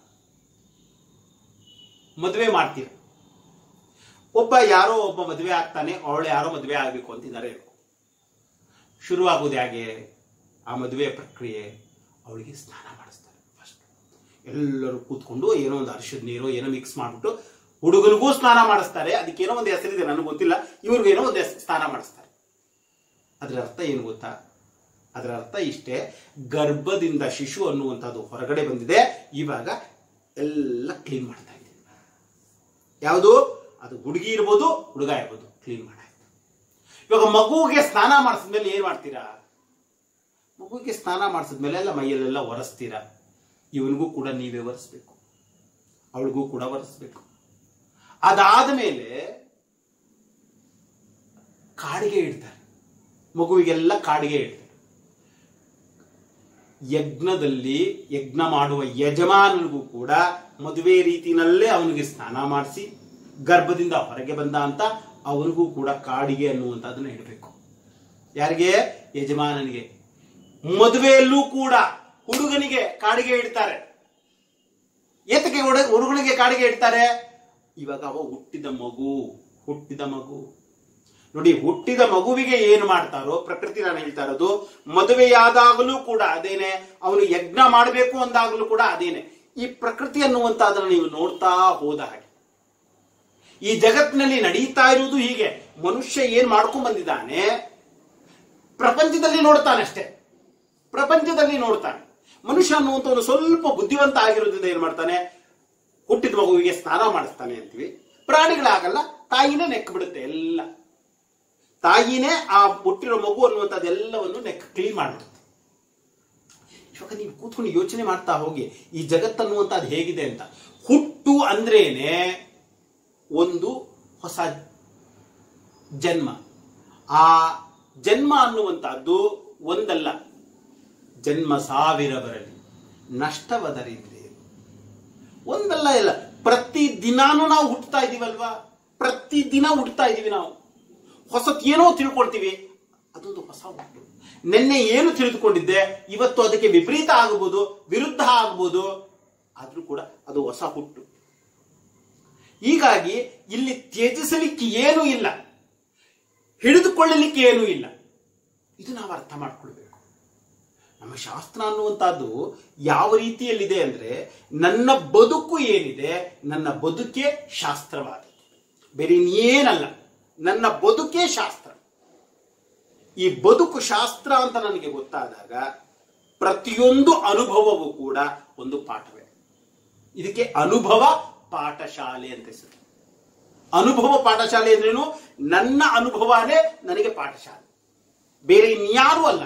ಮದುವೆ ಮಾಡ್ತೀರ ಒಬ್ಬ ಯಾರೋ ಒಬ್ಬ ಮದುವೆ ಆಗ್ತಾನೆ ಅವಳು ಯಾರೋ ಮದುವೆ ಆಗಬೇಕು ಅಂತಿದ್ದಾರೆ ಶುರು ಆಗೋದು ಹೇಗೆ ಆ ಮದುವೆ ಪ್ರಕ್ರಿಯೆ ಅವಳಿಗೆ ಸ್ನಾನ ಮಾಡಿಸ್ತಾರೆ ಫಸ್ಟ್ ಎಲ್ಲರೂ ಕೂತ್ಕೊಂಡು ಏನೋ ಒಂದು ಅರಿಶಿದ ನೀರು ಏನೋ ಮಿಕ್ಸ್ ಮಾಡಿಬಿಟ್ಟು ಹುಡುಗನಿಗೂ ಸ್ನಾನ ಮಾಡಿಸ್ತಾರೆ ಅದಕ್ಕೇನೋ ಒಂದು ಹೆಸರಿದೆ ನನಗೆ ಗೊತ್ತಿಲ್ಲ ಇವ್ರಿಗೇನೋ ಒಂದು ಹೆಸ್- ಸ್ನಾನ ಮಾಡಿಸ್ತಾರೆ ಅದರ ಅರ್ಥ ಏನು ಗೊತ್ತಾ ಅದರ ಅರ್ಥ ಇಷ್ಟೇ ಗರ್ಭದಿಂದ ಶಿಶು ಅನ್ನುವಂಥದ್ದು ಹೊರಗಡೆ ಬಂದಿದೆ ಇವಾಗ ಎಲ್ಲ ಕ್ಲೀನ್ ಮಾಡ್ತಾ ಇದ್ದೀನಿ ಯಾವುದು ಅದು ಹುಡುಗಿ ಇರ್ಬೋದು ಹುಡುಗ ಇರ್ಬೋದು ಕ್ಲೀನ್ ಮಾಡಾಯ್ತು ಇವಾಗ ಮಗುವಿಗೆ ಸ್ನಾನ ಮಾಡಿಸಿದ್ಮೇಲೆ ಏನ್ ಮಾಡ್ತೀರಾ ಮಗುವಿಗೆ ಸ್ನಾನ ಮಾಡಿಸಿದ್ಮೇಲೆ ಎಲ್ಲ ಮೈಯಲ್ಲೆಲ್ಲ ಒರೆಸ್ತೀರಾ ಇವನಿಗೂ ಕೂಡ ನೀವೇ ಒರೆಸ್ಬೇಕು ಅವಳಿಗೂ ಕೂಡ ಒರೆಸ್ಬೇಕು ಅದಾದ ಮೇಲೆ ಕಾಡಿಗೆ ಇಡ್ತಾರೆ ಮಗುವಿಗೆಲ್ಲ ಕಾಡಿಗೆ ಇಡ್ತಾರೆ ಯಜ್ಞದಲ್ಲಿ ಯಜ್ಞ ಮಾಡುವ ಯಜಮಾನನಿಗೂ ಕೂಡ ಮದುವೆ ರೀತಿನಲ್ಲೇ ಅವನಿಗೆ ಸ್ನಾನ ಮಾಡಿಸಿ ಗರ್ಭದಿಂದ ಹೊರಗೆ ಬಂದ ಅಂತ ಅವನಿಗೂ ಕೂಡ ಕಾಡಿಗೆ ಅನ್ನುವಂಥದ್ದನ್ನ ಇಡಬೇಕು ಯಾರಿಗೆ ಯಜಮಾನನಿಗೆ ಮದುವೆಯಲ್ಲೂ ಕೂಡ ಹುಡುಗನಿಗೆ ಕಾಡಿಗೆ ಇಡ್ತಾರೆ ಏತಕ್ಕೆ ಹುಡುಗ ಹುಡುಗನಿಗೆ ಕಾಡಿಗೆ ಇಡ್ತಾರೆ ಇವಾಗ ಅವ ಹುಟ್ಟಿದ ಮಗು ಹುಟ್ಟಿದ ಮಗು ನೋಡಿ ಹುಟ್ಟಿದ ಮಗುವಿಗೆ ಏನು ಮಾಡ್ತಾರೋ ಪ್ರಕೃತಿ ನಾನು ಹೇಳ್ತಾ ಇರೋದು ಮದುವೆಯಾದಾಗಲೂ ಕೂಡ ಅದೇನೆ ಅವನು ಯಜ್ಞ ಮಾಡಬೇಕು ಅಂದಾಗಲೂ ಕೂಡ ಅದೇನೆ ಈ ಪ್ರಕೃತಿ ಅನ್ನುವಂತಹದನ್ನು ನೀವು ನೋಡ್ತಾ ಹೋದ ಹಾಗೆ ಈ ಜಗತ್ತಿನಲ್ಲಿ ನಡೀತಾ ಇರುವುದು ಹೀಗೆ ಮನುಷ್ಯ ಏನ್ ಮಾಡ್ಕೊಂಡ್ ಬಂದಿದ್ದಾನೆ ಪ್ರಪಂಚದಲ್ಲಿ ನೋಡ್ತಾನೆ ಅಷ್ಟೇ ಪ್ರಪಂಚದಲ್ಲಿ ನೋಡ್ತಾನೆ ಮನುಷ್ಯ ಅನ್ನುವಂಥವನು ಸ್ವಲ್ಪ ಬುದ್ಧಿವಂತ ಆಗಿರೋದ್ರಿಂದ ಏನ್ ಮಾಡ್ತಾನೆ ಹುಟ್ಟಿದ ಮಗುವಿಗೆ ಸ್ನಾನ ಮಾಡಿಸ್ತಾನೆ ಅಂತೀವಿ ಪ್ರಾಣಿಗಳಾಗಲ್ಲ ತಾಯಿನೇ ನೆಕ್ ಬಿಡುತ್ತೆ ಎಲ್ಲ ತಾಯಿನೇ ಆ ಹುಟ್ಟಿರೋ ಮಗು ಅನ್ನುವಂಥದ್ದೆಲ್ಲವನ್ನು ನೆಕ್ ಕ್ಲೀನ್ ಮಾಡ್ಬಿಡುತ್ತೆ ಇವಾಗ ನೀವು ಕೂತ್ಕೊಂಡು ಯೋಚನೆ ಮಾಡ್ತಾ ಹೋಗಿ ಈ ಜಗತ್ತನ್ನುವಂಥದ್ದು ಹೇಗಿದೆ ಅಂತ ಹುಟ್ಟು ಅಂದ್ರೇನೆ ಒಂದು ಹೊಸ ಜನ್ಮ ಆ ಜನ್ಮ ಅನ್ನುವಂತಹದ್ದು ಒಂದಲ್ಲ ಜನ್ಮ ಸಾವಿರ ಬರಲಿ ನಷ್ಟವದರಿದ್ರೆ ಒಂದಲ್ಲ ಇಲ್ಲ ಪ್ರತಿ ದಿನಾನು ನಾವು ಹುಟ್ಟುತ್ತಾ ಇದೀವಲ್ವಾ ಪ್ರತಿ ದಿನ ಹುಟ್ಟುತ್ತಾ ಇದೀವಿ ನಾವು ಹೊಸತ್ ಏನೋ ತಿಳ್ಕೊಳ್ತೀವಿ ಅದೊಂದು ಹೊಸ ಹುಟ್ಟು ನಿನ್ನೆ ಏನು ತಿಳಿದುಕೊಂಡಿದ್ದೆ ಇವತ್ತು ಅದಕ್ಕೆ ವಿಪರೀತ ಆಗಬಹುದು ವಿರುದ್ಧ ಆಗಬಹುದು ಆದ್ರೂ ಕೂಡ ಅದು ಹೊಸ ಹುಟ್ಟು ಹೀಗಾಗಿ ಇಲ್ಲಿ ತ್ಯಜಿಸಲಿಕ್ಕೆ ಏನೂ ಇಲ್ಲ ಹಿಡಿದುಕೊಳ್ಳಲಿಕ್ಕೆ ಏನೂ ಇಲ್ಲ ಇದು ನಾವು ಅರ್ಥ ಮಾಡ್ಕೊಳ್ಬೇಕು ನಮ್ಮ ಶಾಸ್ತ್ರ ಅನ್ನುವಂಥದ್ದು ಯಾವ ರೀತಿಯಲ್ಲಿದೆ ಅಂದ್ರೆ ನನ್ನ ಬದುಕು ಏನಿದೆ ನನ್ನ ಬದುಕೇ ಶಾಸ್ತ್ರವಾದದ್ದು ಬೇರೆ ಇನ್ನೇನಲ್ಲ ನನ್ನ ಬದುಕೇ ಶಾಸ್ತ್ರ ಈ ಬದುಕು ಶಾಸ್ತ್ರ ಅಂತ ನನಗೆ ಗೊತ್ತಾದಾಗ ಪ್ರತಿಯೊಂದು ಅನುಭವವೂ ಕೂಡ ಒಂದು ಪಾಠವೇ ಇದಕ್ಕೆ ಅನುಭವ ಪಾಠಶಾಲೆ ಅಂತ ಹೆಸರು ಅನುಭವ ಪಾಠಶಾಲೆ ಅಂದ್ರೇನು ನನ್ನ ಅನುಭವನೇ ನನಗೆ ಪಾಠಶಾಲೆ ಬೇರೆ ಇನ್ಯಾರೂ ಅಲ್ಲ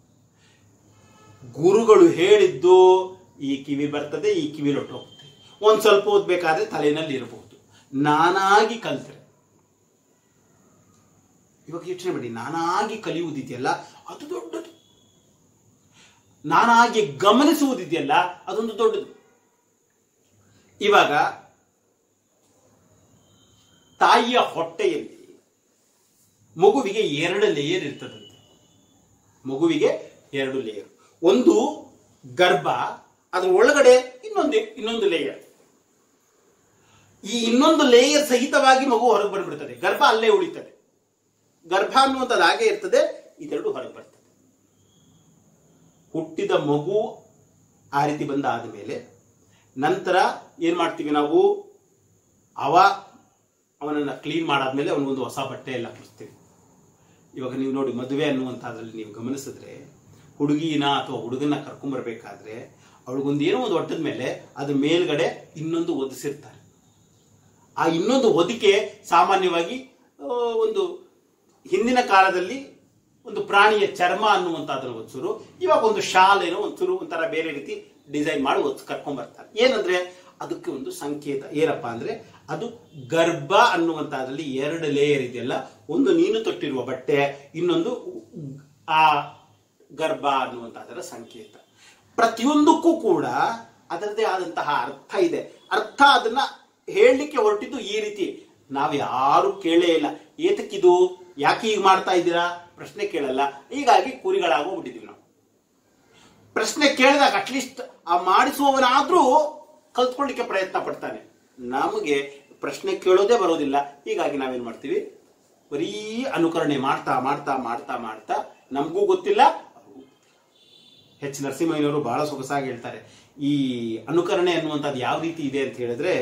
ಗುರುಗಳು ಹೇಳಿದ್ದು ಈ ಕಿವಿ ಬರ್ತದೆ ಈ ಕಿವಿ ಹೋಗುತ್ತೆ ಒಂದ್ ಸ್ವಲ್ಪ ಓದ್ಬೇಕಾದ್ರೆ ತಲೆನಲ್ಲಿ ಇರಬಹುದು ನಾನಾಗಿ ಕಲ್ತ್ರೆ ಇವಾಗ ಯೋಚನೆ ಮಾಡಿ ನಾನಾಗಿ ಕಲಿಯುವುದಿದೆಯಲ್ಲ ಅದು ದೊಡ್ಡದು ನಾನಾಗಿ ಗಮನಿಸುವುದಿದೆಯಲ್ಲ ಅದೊಂದು ದೊಡ್ಡದು ಇವಾಗ ತಾಯಿಯ ಹೊಟ್ಟೆಯಲ್ಲಿ ಮಗುವಿಗೆ ಎರಡು ಲೇಯರ್ ಇರ್ತದಂತೆ ಮಗುವಿಗೆ ಎರಡು ಲೇಯರ್ ಒಂದು ಗರ್ಭ ಅದರ ಒಳಗಡೆ ಇನ್ನೊಂದು ಇನ್ನೊಂದು ಲೇಯರ್ ಈ ಇನ್ನೊಂದು ಲೇಯರ್ ಸಹಿತವಾಗಿ ಮಗು ಹೊರಗೆ ಬಂದ್ಬಿಡ್ತದೆ ಗರ್ಭ ಅಲ್ಲೇ ಉಳಿತದೆ ಗರ್ಭ ಅನ್ನುವಂಥದ್ದು ಹಾಗೆ ಇರ್ತದೆ ಇದೆರಡು ಹೊರಗೆ ಬರ್ತದೆ ಹುಟ್ಟಿದ ಮಗು ಆ ರೀತಿ ಬಂದ ಆದಮೇಲೆ ನಂತರ ಏನ್ ಮಾಡ್ತೀವಿ ನಾವು ಅವ ಅವನನ್ನ ಕ್ಲೀನ್ ಮಾಡಾದ್ಮೇಲೆ ಅವನಿಗೊಂದು ಹೊಸ ಬಟ್ಟೆ ಎಲ್ಲ ಕೊಡಿಸ್ತೀವಿ ಇವಾಗ ನೀವು ನೋಡಿ ಮದುವೆ ಅನ್ನುವಂಥದ್ರಲ್ಲಿ ನೀವು ಗಮನಿಸಿದ್ರೆ ಹುಡುಗಿನ ಅಥವಾ ಹುಡುಗನ ಕರ್ಕೊಂಬರ್ಬೇಕಾದ್ರೆ ಅವಳಿಗೊಂದು ಏನೋ ಒಂದು ಒಟ್ಟದ ಮೇಲೆ ಅದ್ರ ಮೇಲ್ಗಡೆ ಇನ್ನೊಂದು ಒದಿಸಿರ್ತಾರೆ ಆ ಇನ್ನೊಂದು ಹೊದಿಕೆ ಸಾಮಾನ್ಯವಾಗಿ ಆ, ಒಂದು ಹಿಂದಿನ ಕಾಲದಲ್ಲಿ ಒಂದು ಪ್ರಾಣಿಯ ಚರ್ಮ ಅನ್ನುವಂಥದ್ದನ್ನು ಒದಿಸೋರು ಇವಾಗ ಒಂದು ಶಾಲ್ ಏನೋ ಒಂಚೂರು ಒಂಥರ ಬೇರೆ ರೀತಿ ಡಿಸೈನ್ ಮಾಡಿ ಒದ್ ಕರ್ಕೊಂಡ್ಬರ್ತಾರೆ ಏನಂದ್ರೆ ಅದಕ್ಕೆ ಒಂದು ಸಂಕೇತ ಏನಪ್ಪಾ ಅಂದ್ರೆ ಅದು ಗರ್ಭ ಅನ್ನುವಂಥದ್ರಲ್ಲಿ ಎರಡು ಲೇಯರ್ ಇದೆಯಲ್ಲ ಒಂದು ನೀನು ತೊಟ್ಟಿರುವ ಬಟ್ಟೆ ಇನ್ನೊಂದು ಆ ಗರ್ಭ ಅನ್ನುವಂಥದ್ದರ ಸಂಕೇತ ಪ್ರತಿಯೊಂದಕ್ಕೂ ಕೂಡ ಅದರದೇ ಆದಂತಹ ಅರ್ಥ ಇದೆ ಅರ್ಥ ಅದನ್ನ ಹೇಳಲಿಕ್ಕೆ ಹೊರಟಿದ್ದು ಈ ರೀತಿ ನಾವು ಯಾರು ಕೇಳೇ ಇಲ್ಲ ಏತಕ್ಕಿದು ಯಾಕೆ ಈಗ ಮಾಡ್ತಾ ಇದ್ದೀರಾ ಪ್ರಶ್ನೆ ಕೇಳಲ್ಲ ಹೀಗಾಗಿ ಕುರಿಗಳಾಗೋಗ್ಬಿಟ್ಟಿದೀವಿ ನಾವು ಪ್ರಶ್ನೆ ಕೇಳಿದಾಗ ಅಟ್ಲೀಸ್ಟ್ ಆ ಮಾಡಿಸುವವನಾದ್ರೂ ಕಲ್ತ್ಕೊಳ್ಳಿಕ್ಕೆ ಪ್ರಯತ್ನ ಪಡ್ತಾನೆ ನಮಗೆ ಪ್ರಶ್ನೆ ಕೇಳೋದೇ ಬರೋದಿಲ್ಲ ಹೀಗಾಗಿ ನಾವೇನ್ ಮಾಡ್ತೀವಿ ಬರೀ ಅನುಕರಣೆ ಮಾಡ್ತಾ ಮಾಡ್ತಾ ಮಾಡ್ತಾ ಮಾಡ್ತಾ ನಮಗೂ ಗೊತ್ತಿಲ್ಲ ಎಚ್ ನರಸಿಂಹಯ್ಯನವರು ಬಹಳ ಸೊಗಸಾಗಿ ಹೇಳ್ತಾರೆ ಈ ಅನುಕರಣೆ ಅನ್ನುವಂಥದ್ದು ಯಾವ ರೀತಿ ಇದೆ ಅಂತ ಹೇಳಿದ್ರೆ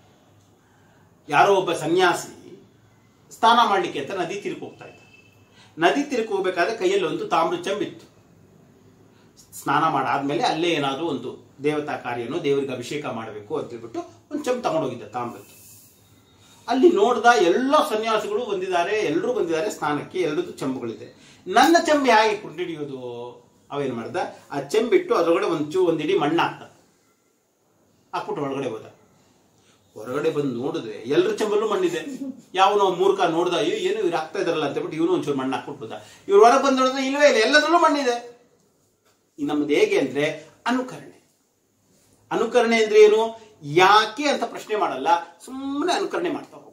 ಯಾರೋ ಒಬ್ಬ ಸನ್ಯಾಸಿ ಸ್ನಾನ ಮಾಡಲಿಕ್ಕೆ ಅಂತ ನದಿ ತೀರ್ಕ್ ಹೋಗ್ತಾ ಇದ್ದ ನದಿ ತೀರಕ್ಕೆ ಹೋಗ್ಬೇಕಾದ್ರೆ ಕೈಯಲ್ಲಿ ಒಂದು ತಾಮ್ರ ಚೆಂಬಿತ್ತು ಸ್ನಾನ ಮಾಡಾದ್ಮೇಲೆ ಅಲ್ಲೇ ಏನಾದರೂ ಒಂದು ದೇವತಾ ಕಾರ್ಯನೋ ದೇವರಿಗೆ ಅಭಿಷೇಕ ಮಾಡಬೇಕು ಅಂತ ಹೇಳ್ಬಿಟ್ಟು ಒಂದು ಚೆಂಬು ತಗೊಂಡೋಗಿದ್ದ ತಾಮ್ರದ್ದು ಅಲ್ಲಿ ನೋಡ್ದ ಎಲ್ಲ ಸನ್ಯಾಸಿಗಳು ಬಂದಿದ್ದಾರೆ ಎಲ್ಲರೂ ಬಂದಿದ್ದಾರೆ ಸ್ನಾನಕ್ಕೆ ಎಲ್ಲರದ್ದು ಚೆಂಬುಗಳಿದೆ ನನ್ನ ಚೆಂಬು ಹೇಗೆ ಕುಂಡಿಡಿಯೋದು ಅವೇನು ಮಾಡ್ದ ಆ ಚೆಂಬಿಟ್ಟು ಅದರೊಳಗಡೆ ಒಂದು ಚೂ ಒಂದು ಇಡೀ ಮಣ್ಣು ಹಾಕ್ದ ಹಾಕ್ಬಿಟ್ಟು ಒಳಗಡೆ ಹೋದ ಹೊರಗಡೆ ಬಂದು ನೋಡಿದ್ರೆ ಎಲ್ಲರ ಚೆಂಬಲ್ಲೂ ಮಣ್ಣಿದೆ ಯಾವನೋ ಮೂರ್ಖ ನೋಡ್ದ ಅಯ್ಯೋ ಏನು ಇವ್ರು ಹಾಕ್ತಾ ಇದಾರಲ್ಲ ಅಂತ ಹೇಳ್ಬಿಟ್ಟು ಇವನು ಒಂಚೂರು ಮಣ್ಣು ಹಾಕ್ಬಿಟ್ಟು ಹೋದ ಇವ್ರು ಹೊರಗೆ ಬಂದು ನೋಡಿದ್ರೆ ಇಲ್ವೇ ಇಲ್ಲ ಎಲ್ಲದರಲ್ಲೂ ಮಣ್ಣಿದೆ ಈ ನಮ್ದು ಹೇಗೆ ಅಂದ್ರೆ ಅನುಕರಣೆ ಅನುಕರಣೆ ಅಂದ್ರೆ ಏನು ಯಾಕೆ ಅಂತ ಪ್ರಶ್ನೆ ಮಾಡಲ್ಲ ಸುಮ್ಮನೆ ಅನುಕರಣೆ ಮಾಡ್ತಾ ಹೋಗ್ತೀವಿ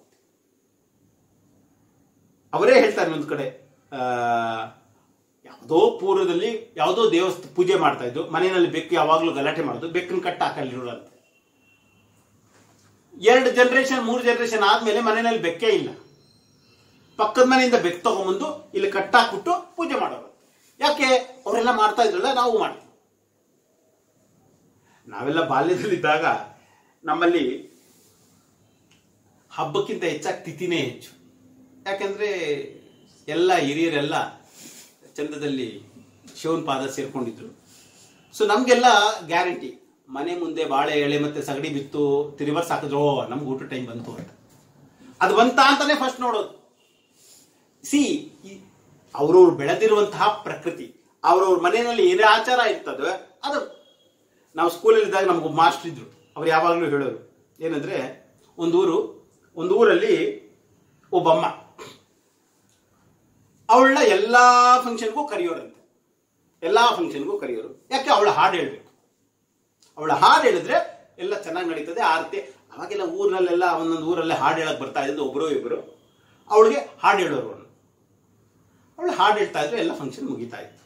ಅವರೇ ಹೇಳ್ತಾರೆ ಒಂದು ಕಡೆ ಆ, ಯಾವುದೋ ಪೂರ್ವದಲ್ಲಿ ಯಾವುದೋ ದೇವಸ್ಥ ಪೂಜೆ ಮಾಡ್ತಾ ಇದ್ದು ಮನೆಯಲ್ಲಿ ಬೆಕ್ಕು ಯಾವಾಗಲೂ ಗಲಾಟೆ ಮಾಡೋದು ಬೆಕ್ಕನ ಕಟ್ಟ ಹಾಕಲ್ಲಿರೋರಂತೆ ಎರಡು ಜನರೇಷನ್ ಮೂರು ಜನರೇಷನ್ ಆದ್ಮೇಲೆ ಮನೆಯಲ್ಲಿ ಬೆಕ್ಕೇ ಇಲ್ಲ ಪಕ್ಕದ ಮನೆಯಿಂದ ಬೆಕ್ಕು ತಗೊಂಬಂದು ಇಲ್ಲಿ ಕಟ್ಟಾಕ್ಬಿಟ್ಟು ಪೂಜೆ ಮಾಡೋರು ಯಾಕೆ ಅವರೆಲ್ಲ ಮಾಡ್ತಾ ಇದ್ರಲ್ಲ ನಾವು ಮಾಡ್ತೀವಿ ನಾವೆಲ್ಲ ಬಾಲ್ಯದಲ್ಲಿದ್ದಾಗ ನಮ್ಮಲ್ಲಿ ಹಬ್ಬಕ್ಕಿಂತ ಹೆಚ್ಚಾಗಿ ತಿಥಿನೇ ಹೆಚ್ಚು ಯಾಕಂದ್ರೆ ಎಲ್ಲ ಹಿರಿಯರೆಲ್ಲ ಚಂದದಲ್ಲಿ ಶಿವನ್ ಪಾದ ಸೇರ್ಕೊಂಡಿದ್ರು ಸೊ ನಮ್ಗೆಲ್ಲ ಗ್ಯಾರಂಟಿ ಮನೆ ಮುಂದೆ ಬಾಳೆ ಎಳೆ ಮತ್ತೆ ಸಗಡಿ ಬಿತ್ತು ತಿರುವರ್ಸ್ ಹಾಕಿದ್ರು ಓ ನಮ್ಗೆ ಊಟ ಟೈಮ್ ಬಂತು ಅಂತ ಅದು ಬಂತ ಅಂತಾನೆ ಫಸ್ಟ್ ನೋಡೋದು ಸಿ ಅವ್ರವ್ರು ಬೆಳೆದಿರುವಂತಹ ಪ್ರಕೃತಿ ಅವ್ರವ್ರ ಮನೆಯಲ್ಲಿ ಏನೇ ಆಚಾರ ಇರ್ತದೆ ಅದು ನಾವು ಸ್ಕೂಲಲ್ಲಿ ಇದ್ದಾಗ ನಮ್ಗೆ ಮಾಸ್ಟರ್ ಇದ್ರು ಅವ್ರು ಯಾವಾಗಲೂ ಹೇಳೋರು ಏನಂದ್ರೆ ಒಂದು ಊರು ಒಂದು ಊರಲ್ಲಿ ಒಬ್ಬಮ್ಮ ಅವಳನ್ನ ಎಲ್ಲಾ ಫಂಕ್ಷನ್ಗೂ ಕರೆಯೋರಂತೆ ಎಲ್ಲಾ ಫಂಕ್ಷನ್ಗೂ ಕರೆಯೋರು ಯಾಕೆ ಅವಳ ಹಾಡು ಹೇಳ್ಬೇಕು ಅವಳ ಹಾಡು ಹೇಳಿದ್ರೆ ಎಲ್ಲ ಚೆನ್ನಾಗಿ ನಡೀತದೆ ಆರತಿ ಅವಾಗೆಲ್ಲ ಊರಿನಲ್ಲೆಲ್ಲ ಒಂದೊಂದು ಊರಲ್ಲೇ ಹಾಡು ಹೇಳಕ್ ಬರ್ತಾ ಇದ್ದು ಒಬ್ಬರು ಇಬ್ಬರು ಅವಳಿಗೆ ಹಾಡು ಹೇಳೋರು ಅವನು ಅವಳು ಹಾಡು ಹೇಳ್ತಾ ಇದ್ರು ಎಲ್ಲ ಫಂಕ್ಷನ್ ಮುಗಿತಾ ಇತ್ತು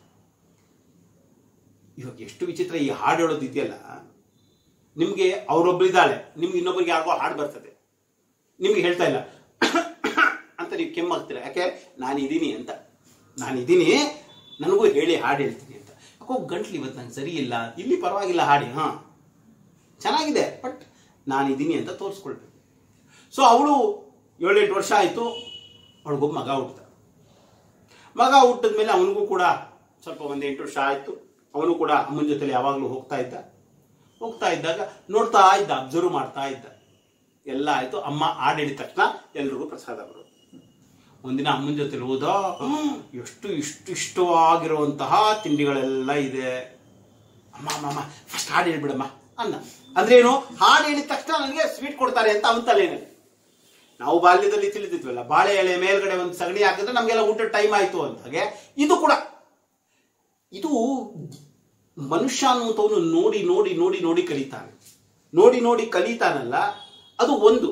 ಇವಾಗ ಎಷ್ಟು ವಿಚಿತ್ರ ಈ ಹಾಡು ಹೇಳೋದು ಇದೆಯಲ್ಲ ನಿಮ್ಗೆ ಅವರೊಬ್ಬರಿದ್ದಾಳೆ ನಿಮ್ಗೆ ಇನ್ನೊಬ್ಬರಿಗೆ ಯಾರಿಗೋ ಹಾಡು ಬರ್ತದೆ ನಿಮ್ಗೆ ಹೇಳ್ತಾ ಇಲ್ಲ ಅಂತ ನೀವು ಕೆಮ್ಮಾಗ್ತೀರ ಯಾಕೆ ನಾನು ಇದ್ದೀನಿ ಅಂತ ನಾನು ಇದ್ದೀನಿ ನನಗೂ ಹೇಳಿ ಹಾಡು ಹೇಳ್ತೀನಿ ಅಂತ ಯಾಕೋ ಗಂಟ್ಲು ಇವತ್ತು ನಂಗೆ ಸರಿ ಇಲ್ಲ ಇಲ್ಲಿ ಪರವಾಗಿಲ್ಲ ಹಾಡಿ ಹಾ ಚೆನ್ನಾಗಿದೆ ಬಟ್ ನಾನು ಇದ್ದೀನಿ ಅಂತ ತೋರಿಸ್ಕೊಳ್ಬೇಕು ಸೊ ಅವಳು ಏಳೆಂಟು ವರ್ಷ ಆಯಿತು ಅವಳಿಗೊಬ್ಬ ಮಗ ಹುಟ್ಟ ಮಗ ಹುಟ್ಟಿದ ಮೇಲೆ ಅವನಿಗೂ ಕೂಡ ಸ್ವಲ್ಪ ಒಂದು ಎಂಟು ವರ್ಷ ಆಯಿತು ಅವನು ಕೂಡ ಅಮ್ಮನ ಜೊತೆಲಿ ಯಾವಾಗಲೂ ಹೋಗ್ತಾ ಇದ್ದ ಹೋಗ್ತಾ ಇದ್ದಾಗ ನೋಡ್ತಾ ಇದ್ದ ಅಬ್ಸರ್ವ್ ಮಾಡ್ತಾ ಇದ್ದ ಎಲ್ಲ ಆಯ್ತು ಅಮ್ಮ ಹಾಡು ಹೇಳಿದ ತಕ್ಷಣ ಎಲ್ರಿಗೂ ಪ್ರಸಾದ ಬರೋದು ಒಂದಿನ ಅಮ್ಮನ ಜೊತೆ ಹೋದ ಹ್ಮ್, ಎಷ್ಟು ಇಷ್ಟು ಇಷ್ಟವಾಗಿರುವಂತಹ ತಿಂಡಿಗಳೆಲ್ಲ ಇದೆ ಅಮ್ಮ ಅಮ್ಮ ಅಮ್ಮ ಫಸ್ಟ್ ಹಾಡು ಹೇಳ್ಬಿಡಮ್ಮ ಅನ್ನ ಅಂದ್ರೆ ಏನು ಹಾಡು ಹೇಳಿದ ತಕ್ಷಣ ನನಗೆ ಸ್ವೀಟ್ ಕೊಡ್ತಾರೆ ಅಂತ ಅವನ ತಲೆನಲ್ಲಿ ನಾವು ಬಾಲ್ಯದಲ್ಲಿ ತಿಳಿದಿದ್ವಲ್ಲ ಬಾಳೆ ಎಳೆ ಮೇಲ್ಗಡೆ ಒಂದು ಸಗಣಿ ಹಾಕಿದ್ರೆ ನಮಗೆಲ್ಲ ಊಟದ ಟೈಮ್ ಆಯ್ತು ಅಂತ ಹಾಗೆ ಇದು ಕೂಡ ಇದು ಮನುಷ್ಯ ಅನ್ನುವಂಥವನು ನೋಡಿ ನೋಡಿ ನೋಡಿ ನೋಡಿ ಕಲಿತಾನೆ ನೋಡಿ ನೋಡಿ ಕಲಿತಾನಲ್ಲ ಅದು ಒಂದು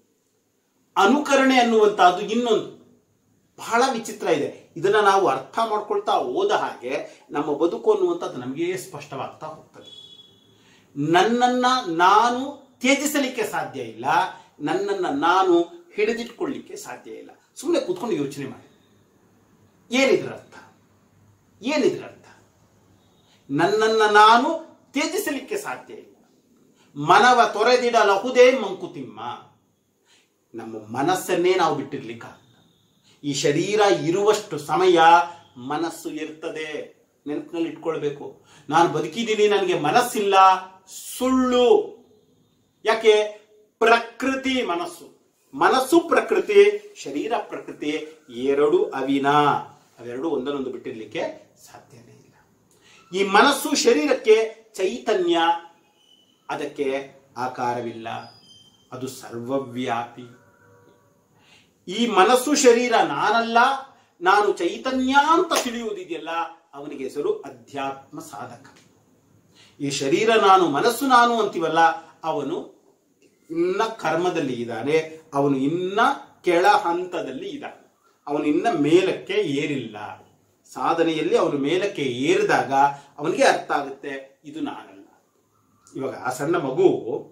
ಅನುಕರಣೆ ಅನ್ನುವಂತಹದ್ದು ಇನ್ನೊಂದು ಬಹಳ ವಿಚಿತ್ರ ಇದೆ ಇದನ್ನ ನಾವು ಅರ್ಥ ಮಾಡ್ಕೊಳ್ತಾ ಹೋದ ಹಾಗೆ ನಮ್ಮ ಬದುಕು ಅನ್ನುವಂಥದ್ದು ನಮಗೆ ಸ್ಪಷ್ಟವಾಗ್ತಾ ಹೋಗ್ತದೆ ನನ್ನನ್ನ ನಾನು ತ್ಯಜಿಸಲಿಕ್ಕೆ ಸಾಧ್ಯ ಇಲ್ಲ ನನ್ನನ್ನ ನಾನು ಹಿಡಿದಿಟ್ಕೊಳ್ಳಿಕ್ಕೆ ಸಾಧ್ಯ ಇಲ್ಲ ಸುಮ್ಮನೆ ಕೂತ್ಕೊಂಡು ಯೋಚನೆ ಮಾಡಿ ಏನಿದ್ರ ಅರ್ಥ ಏನಿದ್ರ ಅರ್ಥ ನನ್ನನ್ನ ನಾನು ತ್ಯಜಿಸಲಿಕ್ಕೆ ಸಾಧ್ಯ ಇಲ್ಲ ಮನವ ತೊರೆದಿಡಲಹುದೇ ಮಂಕುತಿಮ್ಮ ನಮ್ಮ ಮನಸ್ಸನ್ನೇ ನಾವು ಬಿಟ್ಟಿರ್ಲಿಕ್ಕಾಗಲ್ಲ ಈ ಶರೀರ ಇರುವಷ್ಟು ಸಮಯ ಮನಸ್ಸು ಇರ್ತದೆ ನೆನಪಿನಲ್ಲಿ ಇಟ್ಕೊಳ್ಬೇಕು ನಾನು ಬದುಕಿದ್ದೀನಿ ನನಗೆ ಮನಸ್ಸಿಲ್ಲ ಸುಳ್ಳು ಯಾಕೆ ಪ್ರಕೃತಿ ಮನಸ್ಸು ಮನಸ್ಸು ಪ್ರಕೃತಿ ಶರೀರ ಪ್ರಕೃತಿ ಎರಡು ಅವಿನ ಅವೆರಡು ಒಂದನ್ನೊಂದು ಬಿಟ್ಟಿರ್ಲಿಕ್ಕೆ ಸಾಧ್ಯನೇ ಇಲ್ಲ ಈ ಮನಸ್ಸು ಶರೀರಕ್ಕೆ ಚೈತನ್ಯ ಅದಕ್ಕೆ ಆಕಾರವಿಲ್ಲ ಅದು ಸರ್ವವ್ಯಾಪಿ ಈ ಮನಸ್ಸು ಶರೀರ ನಾನಲ್ಲ ನಾನು ಚೈತನ್ಯ ಅಂತ ತಿಳಿಯುವುದಿದೆಯಲ್ಲ ಅವನಿಗೆ ಹೆಸರು ಅಧ್ಯಾತ್ಮ ಸಾಧಕ ಈ ಶರೀರ ನಾನು ಮನಸ್ಸು ನಾನು ಅಂತೀವಲ್ಲ ಅವನು ಇನ್ನ ಕರ್ಮದಲ್ಲಿ ಇದ್ದಾನೆ ಅವನು ಇನ್ನ ಕೆಳ ಹಂತದಲ್ಲಿ ಇದ್ದಾನೆ ಅವನು ಇನ್ನ ಮೇಲಕ್ಕೆ ಏರಿಲ್ಲ ಸಾಧನೆಯಲ್ಲಿ ಅವನು ಮೇಲಕ್ಕೆ ಏರಿದಾಗ ಅವನಿಗೆ ಅರ್ಥ ಆಗುತ್ತೆ ಇದು ನಾನಲ್ಲ ಇವಾಗ ಆ ಸಣ್ಣ ಮಗು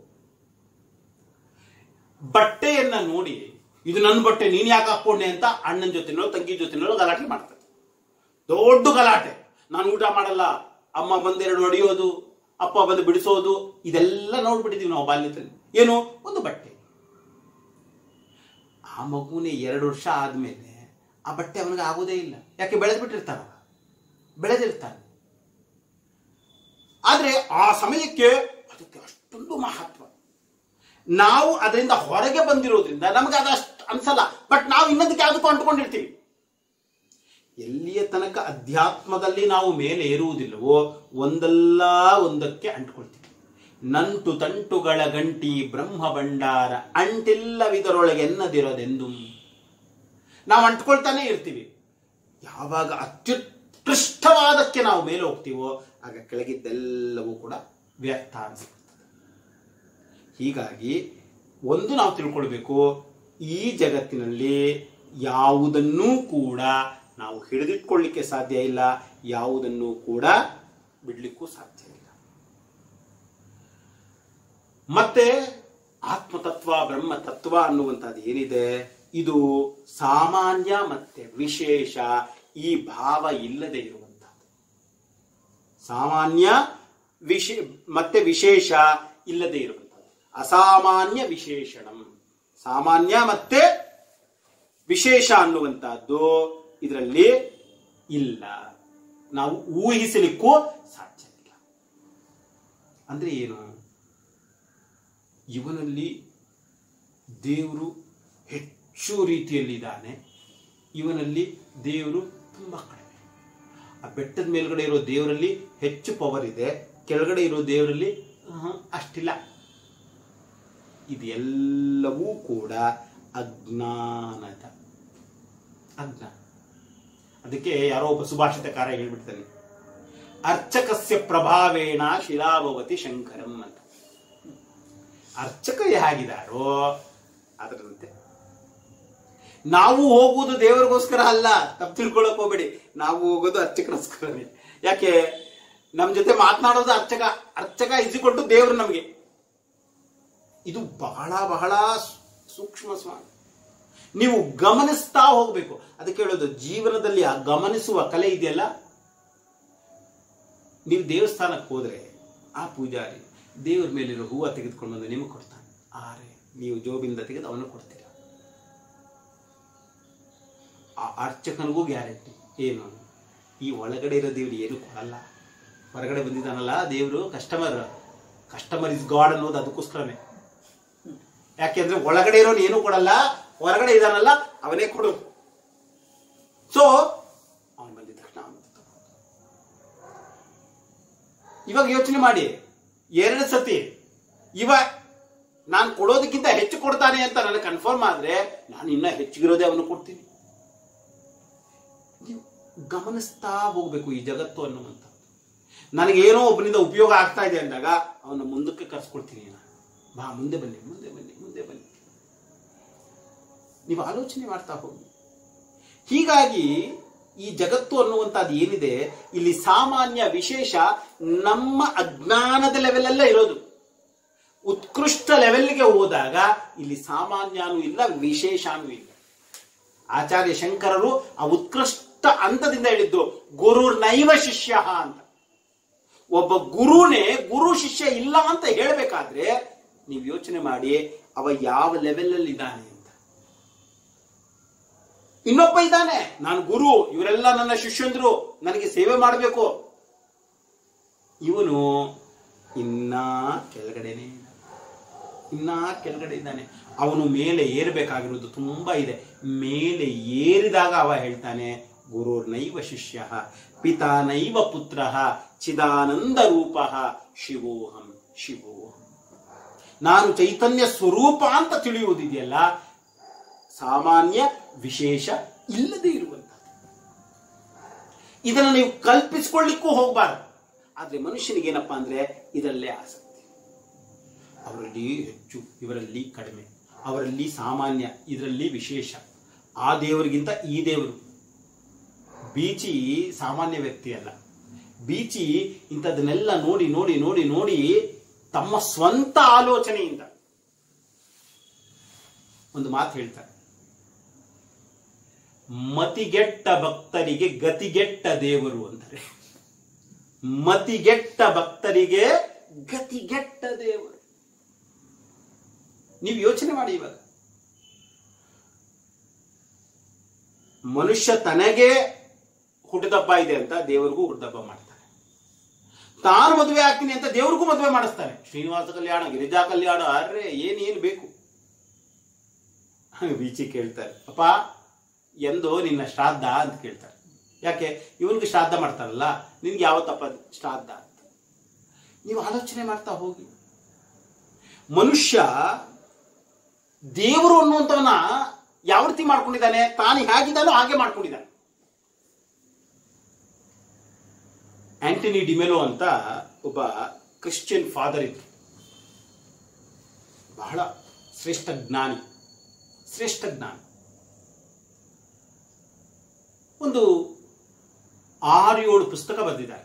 ಬಟ್ಟೆಯನ್ನ ನೋಡಿ ಇದು ನನ್ನ ಬಟ್ಟೆ ನೀನ್ ಯಾಕೆ ಹಾಕೊಂಡೆ ಅಂತ ಅಣ್ಣನ ಜೊತೆನೋ ತಂಗಿ ಜೊತೆನೋ ಗಲಾಟೆ ಮಾಡ್ತಾರೆ ದೊಡ್ಡ ಗಲಾಟೆ ನಾನು ಊಟ ಮಾಡಲ್ಲ ಅಮ್ಮ ಬಂದೆರಡು ಹೊಡೆಯೋದು ಅಪ್ಪ ಬಂದು ಬಿಡಿಸೋದು ಇದೆಲ್ಲ ನೋಡ್ಬಿಟ್ಟಿದೀವಿ ನಾವು ಬಾಲ್ಯದಲ್ಲಿ ಏನು ಒಂದು ಬಟ್ಟೆ ಆ ಮಗುನೇ ಎರಡು ವರ್ಷ ಆದ್ಮೇಲೆ ಆ ಬಟ್ಟೆ ಅವನಿಗೆ ಆಗೋದೇ ಇಲ್ಲ ಯಾಕೆ ಬೆಳೆದ್ಬಿಟ್ಟಿರ್ತಾನ ಬೆಳೆದಿರ್ತಾನೆ ಆದ್ರೆ ಆ ಸಮಯಕ್ಕೆ ಅದಕ್ಕೆ ಅಷ್ಟೊಂದು ಮಹತ್ವ ನಾವು ಅದರಿಂದ ಹೊರಗೆ ಬಂದಿರೋದ್ರಿಂದ ನಮಗೆ ಅದಷ್ಟು ಅನ್ಸಲ್ಲ ಬಟ್ ನಾವು ಇನ್ನೊಂದಕ್ಕೆ ಯಾವುದಕ್ಕೂ ಅಂಟ್ಕೊಂಡಿರ್ತೀವಿ ಎಲ್ಲಿಯ ತನಕ ಅಧ್ಯಾತ್ಮದಲ್ಲಿ ನಾವು ಮೇಲೆ ಏರುವುದಿಲ್ಲವೋ ಒಂದಲ್ಲ ಒಂದಕ್ಕೆ ಅಂಟ್ಕೊಳ್ತೀವಿ ನಂಟು ತಂಟುಗಳ ಗಂಟಿ ಬ್ರಹ್ಮ ಭಂಡಾರ ಅಂಟಿಲ್ಲವಿದರೊಳಗೆ ಎನ್ನದಿರೋದೆಂದು ನಾವು ಅಂಟ್ಕೊಳ್ತಾನೆ ಇರ್ತೀವಿ ಯಾವಾಗ ಅತ್ಯುತ್ಕೃಷ್ಟವಾದಕ್ಕೆ ನಾವು ಮೇಲೆ ಹೋಗ್ತೀವೋ ಆಗ ಕೆಳಗಿದ್ದೆಲ್ಲವೂ ಕೂಡ ವ್ಯರ್ಥ ಅನಿಸುತ್ತದೆ ಹೀಗಾಗಿ ಒಂದು ನಾವು ತಿಳ್ಕೊಳ್ಬೇಕು ಈ ಜಗತ್ತಿನಲ್ಲಿ ಯಾವುದನ್ನೂ ಕೂಡ ನಾವು ಹಿಡಿದಿಟ್ಕೊಳ್ಳಿಕ್ಕೆ ಸಾಧ್ಯ ಇಲ್ಲ ಯಾವುದನ್ನು ಕೂಡ ಬಿಡ್ಲಿಕ್ಕೂ ಸಾಧ್ಯ ಇಲ್ಲ ಮತ್ತೆ ಆತ್ಮತತ್ವ ಬ್ರಹ್ಮತತ್ವ ಅನ್ನುವಂಥದ್ದು ಏನಿದೆ ಇದು ಸಾಮಾನ್ಯ ಮತ್ತೆ ವಿಶೇಷ ಈ ಭಾವ ಇಲ್ಲದೆ ಇರುವಂತಹದ್ದು ಸಾಮಾನ್ಯ ವಿಶೇ ಮತ್ತೆ ವಿಶೇಷ ಇಲ್ಲದೆ ಇರುವಂತಹದ್ದು ಅಸಾಮಾನ್ಯ ವಿಶೇಷಣಂ ಸಾಮಾನ್ಯ ಮತ್ತೆ ವಿಶೇಷ ಅನ್ನುವಂತಹದ್ದು ಇದರಲ್ಲಿ ಇಲ್ಲ ನಾವು ಊಹಿಸಲಿಕ್ಕೂ ಸಾಧ್ಯ ಇಲ್ಲ ಅಂದ್ರೆ ಏನು ಇವನಲ್ಲಿ ದೇವರು ಹೆಚ್ಚು ರೀತಿಯಲ್ಲಿದ್ದಾನೆ ಇವನಲ್ಲಿ ದೇವರು ತುಂಬಾ ಕಡಿಮೆ ಆ ಬೆಟ್ಟದ ಮೇಲ್ಗಡೆ ಇರೋ ದೇವರಲ್ಲಿ ಹೆಚ್ಚು ಪವರ್ ಇದೆ ಕೆಳಗಡೆ ಇರೋ ದೇವರಲ್ಲಿ ಆಹ್, ಅಷ್ಟಿಲ್ಲ ಇದೆಲ್ಲವೂ ಕೂಡ ಅಜ್ಞಾನದ ಅಜ್ಞಾನ ಅದಕ್ಕೆ ಯಾರೋ ಒಬ್ಬ ಸುಭಾಷಿತಕಾರ ಹೇಳ್ಬಿಡ್ತಾನೆ ಅರ್ಚಕಸ್ಯ ಪ್ರಭಾವೇಣ ಶಿಲಾಭವತಿ ಶಂಕರಂ ಅಂತ ಅರ್ಚಕ ಹೇಗಿದಾರೋ ಅದರಂತೆ ನಾವು ಹೋಗುವುದು ದೇವರಿಗೋಸ್ಕರ ಅಲ್ಲ ತಪ್ಪು ತಿಳ್ಕೊಳಕ್ ಹೋಗ್ಬೇಡಿ ನಾವು ಹೋಗೋದು ಅರ್ಚಕರೋಸ್ಕರನೇ ಯಾಕೆ ನಮ್ ಜೊತೆ ಮಾತನಾಡೋದು ಅರ್ಚಕ ಅರ್ಚಕ ಇಸಿಕೊಟ್ಟು ದೇವರು ನಮಗೆ ಇದು ಬಹಳ ಬಹಳ ಸೂಕ್ಷ್ಮ ಸ್ವಾಮಿ ನೀವು ಗಮನಿಸ್ತಾ ಹೋಗ್ಬೇಕು ಅದಕ್ಕೆ ಹೇಳೋದು ಜೀವನದಲ್ಲಿ ಆ ಗಮನಿಸುವ ಕಲೆ ಇದೆಯಲ್ಲ ನೀವು ದೇವಸ್ಥಾನಕ್ಕೆ ಹೋದ್ರೆ ಆ ಪೂಜಾರಿ ದೇವ್ರ ಮೇಲಿರೋ ಹೂವು ತೆಗೆದುಕೊಂಡು ಬಂದು ನಿಮಗೆ ಕೊಡ್ತಾನೆ ಆರೆ ನೀವು ಜೋಬಿಂದ ತೆಗೆದು ಅವನು ಕೊಡ್ತೀರ ಆ ಅರ್ಚಕನಿಗೂ ಗ್ಯಾರಂಟಿ ಏನು ಈ ಒಳಗಡೆ ಇರೋ ದೇವ್ರು ಏನು ಕೊಡಲ್ಲ ಹೊರಗಡೆ ಬಂದಿದ್ದಾನಲ್ಲ ದೇವರು ಕಸ್ಟಮರ್ ಕಸ್ಟಮರ್ ಇಸ್ ಗಾಡ್ ಅನ್ನೋದು ಅದಕ್ಕೋಸ್ಕರನೇ ಯಾಕೆಂದ್ರೆ ಒಳಗಡೆ ಇರೋನು ಏನು ಕೊಡಲ್ಲ ಹೊರಗಡೆ ಇದಾನಲ್ಲ ಅವನೇ ಕೊಡು ಸೊ ಅವನು ಬಂದಿದ ತಕ್ಷಣ ಅವನು ತಗೊಂಡು. ಇವಾಗ ಯೋಚನೆ ಮಾಡಿ ಎರಡು ಸತಿ ಇವ ನಾನು ಕೊಡೋದಕ್ಕಿಂತ ಹೆಚ್ಚು ಕೊಡ್ತಾನೆ ಅಂತ ನನಗೆ ಕನ್ಫರ್ಮ್ ಆದ್ರೆ ನಾನು ಇನ್ನ ಹೆಚ್ಚಿಗಿರೋದೇ ಅವನು ಕೊಡ್ತೀನಿ ನೀವು ಗಮನಿಸ್ತಾ ಹೋಗ್ಬೇಕು ಈ ಜಗತ್ತು ಅನ್ನುವಂಥ ನನಗೇನೋ ಒಬ್ಬನಿಂದ ಉಪಯೋಗ ಆಗ್ತಾ ಇದೆ ಅಂದಾಗ ಅವನ ಮುಂದಕ್ಕೆ ಕರ್ಸ್ಕೊಳ್ತೀನಿ ನಾನು ಬಾ ಮುಂದೆ ಬನ್ನಿ ಮುಂದೆ ಬನ್ನಿ ಮುಂದೆ ಬನ್ನಿ ನೀವು ಆಲೋಚನೆ ಮಾಡ್ತಾ ಹೋಗಿ ಹೀಗಾಗಿ ಈ ಜಗತ್ತು ಅನ್ನುವಂಥದ್ದು ಏನಿದೆ ಇಲ್ಲಿ ಸಾಮಾನ್ಯ ವಿಶೇಷ ನಮ್ಮ ಅಜ್ಞಾನದ ಲೆವೆಲ್ ಅಲ್ಲೇ ಇರೋದು ಉತ್ಕೃಷ್ಟ ಲೆವೆಲ್ಗೆ ಹೋದಾಗ ಇಲ್ಲಿ ಸಾಮಾನ್ಯನೂ ಇಲ್ಲ ವಿಶೇಷನೂ ಇಲ್ಲ ಆಚಾರ್ಯ ಶಂಕರರು ಆ ಉತ್ಕೃಷ್ಟ ಹಂತದಿಂದ ಹೇಳಿದ್ದು ಗುರು ನೈವ ಶಿಷ್ಯ ಅಂತ ಒಬ್ಬ ಗುರುನೇ ಗುರು ಶಿಷ್ಯ ಇಲ್ಲ ಅಂತ ಹೇಳಬೇಕಾದ್ರೆ ನೀವು ಯೋಚನೆ ಮಾಡಿ ಅವ ಯಾವ ಲೆವೆಲ್ ಅಲ್ಲಿ ಇದ್ದಾನೆ ಅಂತ ಇನ್ನೊಬ್ಬ ಇದ್ದಾನೆ ನಾನು ಗುರು ಇವರೆಲ್ಲ ನನ್ನ ಶಿಷ್ಯಂದ್ರು ನನಗೆ ಸೇವೆ ಮಾಡಬೇಕು ಇವನು ಇನ್ನ ಕೆಳಗಡೆನೆ ಇದ್ದಾನೆ. ಇನ್ನ ಕೆಳಗಡೆ ಇದ್ದಾನೆ ಅವನು ಮೇಲೆ ಏರಬೇಕಾಗಿರೋದು ತುಂಬಾ ಇದೆ ಮೇಲೆ ಏರಿದಾಗ ಅವ ಹೇಳ್ತಾನೆ ಗುರುರ್ನೈವ ಶಿಷ್ಯ ಪಿತಾನೈವ ಪುತ್ರ ಚಿದಾನಂದ ರೂಪ ಶಿವೋಹಂ ಶಿವೋಹಂ ನಾನು ಚೈತನ್ಯ ಸ್ವರೂಪ ಅಂತ ತಿಳಿಯುವುದಿದೆಯಲ್ಲ ಸಾಮಾನ್ಯ ವಿಶೇಷ ಇಲ್ಲದೆ ಇರುವಂತಹದ್ದು ಇದನ್ನು ನೀವು ಕಲ್ಪಿಸಿಕೊಳ್ಳಿಕ್ಕೂ ಹೋಗಬಾರದು ಆದ್ರೆ ಮನುಷ್ಯನಿಗೆ ಏನಪ್ಪಾ ಅಂದ್ರೆ ಇದರಲ್ಲೇ ಆಸಕ್ತಿ ಅವರಲ್ಲಿ ಹೆಚ್ಚು ಇವರಲ್ಲಿ ಕಡಿಮೆ ಅವರಲ್ಲಿ ಸಾಮಾನ್ಯ ಇದರಲ್ಲಿ ವಿಶೇಷ ಆ ದೇವರಿಗಿಂತ ಈ ದೇವರು ಬೀಚಿ ಸಾಮಾನ್ಯ ವ್ಯಕ್ತಿ ಅಲ್ಲ ಬೀಚಿ ಇಂಥದನ್ನೆಲ್ಲ ನೋಡಿ ನೋಡಿ ನೋಡಿ ನೋಡಿ ತಮ್ಮ ಸ್ವಂತ ಆಲೋಚನೆಯಿಂದ ಒಂದು ಮಾತು ಹೇಳ್ತಾರೆ ಮತಿಗೆಟ್ಟ ಭಕ್ತರಿಗೆ ಗತಿಗೆಟ್ಟ ದೇವರು ಅಂತಾರೆ ಮತಿಗೆಟ್ಟ ಭಕ್ತರಿಗೆ ಗತಿಗೆಟ್ಟ ದೇವರು ನೀವು ಯೋಚನೆ ಮಾಡಿ ಇವಾಗ ಮನುಷ್ಯ ತನಗೆ ಹುಟ್ಟದಬ್ಬ ಇದೆ ಅಂತ ದೇವರಿಗೂ ಹುಟ್ಟದಬ್ಬ ಮಾಡ್ತಾನೆ ತಾನು ಮದುವೆ ಆಗ್ತೀನಿ ಅಂತ ದೇವ್ರಿಗೂ ಮದುವೆ ಮಾಡಿಸ್ತಾನೆ ಶ್ರೀನಿವಾಸ ಕಲ್ಯಾಣ ಗಿರಿಜಾ ಕಲ್ಯಾಣ ಅರ್ರೆ ಏನ್ ಏನ್ ಬೇಕು ಬೀಚಿ ಕೇಳ್ತಾರೆ ಅಪ್ಪ ಎಂದು ನಿನ್ನ ಶ್ರಾದ್ದ ಅಂತ ಕೇಳ್ತಾರೆ ಯಾಕೆ ಇವನಿಗೆ ಶ್ರಾದ್ದ ಮಾಡ್ತಾರಲ್ಲ ನಿನ್ಗೆ ಯಾವತ್ತಪ್ಪ ಶ್ರಾದ್ದ ಅಂತ ನೀವು ಆಲೋಚನೆ ಮಾಡ್ತಾ ಹೋಗಿ ಮನುಷ್ಯ ದೇವರು ಅನ್ನುವಂಥವನ್ನ ಯಾವ ರೀತಿ ಮಾಡ್ಕೊಂಡಿದ್ದಾನೆ ತಾನು ಹೇಗಿದ್ದಾನೋ ಹಾಗೆ ಮಾಡ್ಕೊಂಡಿದ್ದಾನೆ ಆಂಟನಿ ಡಿಮೆಲೋ ಅಂತ ಒಬ್ಬ ಕ್ರಿಶ್ಚಿಯನ್ ಫಾದರ್ ಇದ್ರು ಬಹಳ ಶ್ರೇಷ್ಠ ಜ್ಞಾನಿ ಶ್ರೇಷ್ಠ ಜ್ಞಾನಿ ಒಂದು ಆರು ಏಳು ಪುಸ್ತಕ ಬರೆದಿದ್ದಾರೆ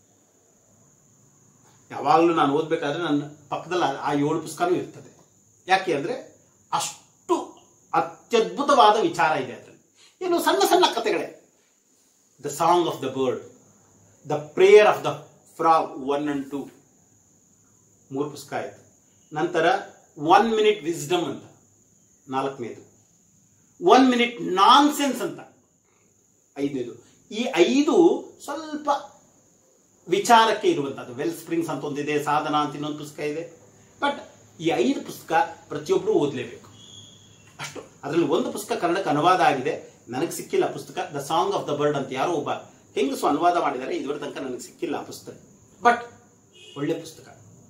ಯಾವಾಗಲೂ ನಾನು ಓದ್ಬೇಕಾದ್ರೆ ನನ್ನ ಪಕ್ಕದಲ್ಲಿ ಆ- ಆ ಏಳು ಪುಸ್ತಕನೂ ಇರ್ತದೆ ಯಾಕೆ ಅಂದ್ರೆ ಅಷ್ಟು ಅತ್ಯದ್ಭುತವಾದ ವಿಚಾರ ಇದೆ ಅದರಲ್ಲಿ ಏನು ಸಣ್ಣ ಸಣ್ಣ ಕಥೆಗಳೇ the song of the bird the prayer of the frog one and two ಮೂರು ಪುಸ್ತಕ ಆಯ್ತು ನಂತರ ಒನ್ ಮಿನಿಟ್ ವಿಸ್ಡಮ್ ಅಂತ ನಾಲ್ಕನೇದು ಒನ್ ಮಿನಿಟ್ ನಾನ್ ಸೆನ್ಸ್ ಅಂತ ಐದನೇದು ಈ ಐದು ಸ್ವಲ್ಪ ವಿಚಾರಕ್ಕೆ ಇರುವಂತದ್ದು ವೆಲ್ ಸ್ಪ್ರಿಂಗ್ಸ್ ಅಂತ ಒಂದಿದೆ ಸಾಧನ ಅಂತ ಇನ್ನೊಂದು ಪುಸ್ತಕ ಇದೆ ಬಟ್ ಈ ಐದು ಪುಸ್ತಕ ಪ್ರತಿಯೊಬ್ಬರು ಓದಲೇಬೇಕು ಅಷ್ಟು ಅದರಲ್ಲಿ ಒಂದು ಪುಸ್ತಕ ಕನ್ನಡಕ್ಕೆ ಅನುವಾದ ಆಗಿದೆ ನನಗೆ ಸಿಕ್ಕಿಲ್ಲ ಆ ಪುಸ್ತಕ the song of the bird ಅಂತ ಯಾರೋ ಒಬ್ಬ ಹೆಂಗಸು ಅನುವಾದ ಮಾಡಿದ್ದಾರೆ ಇದುವರೆ ತನಕ ನನಗೆ ಸಿಕ್ಕಿಲ್ಲ ಆ ಪುಸ್ತಕ ಬಟ್ ಒಳ್ಳೆ ಪುಸ್ತಕ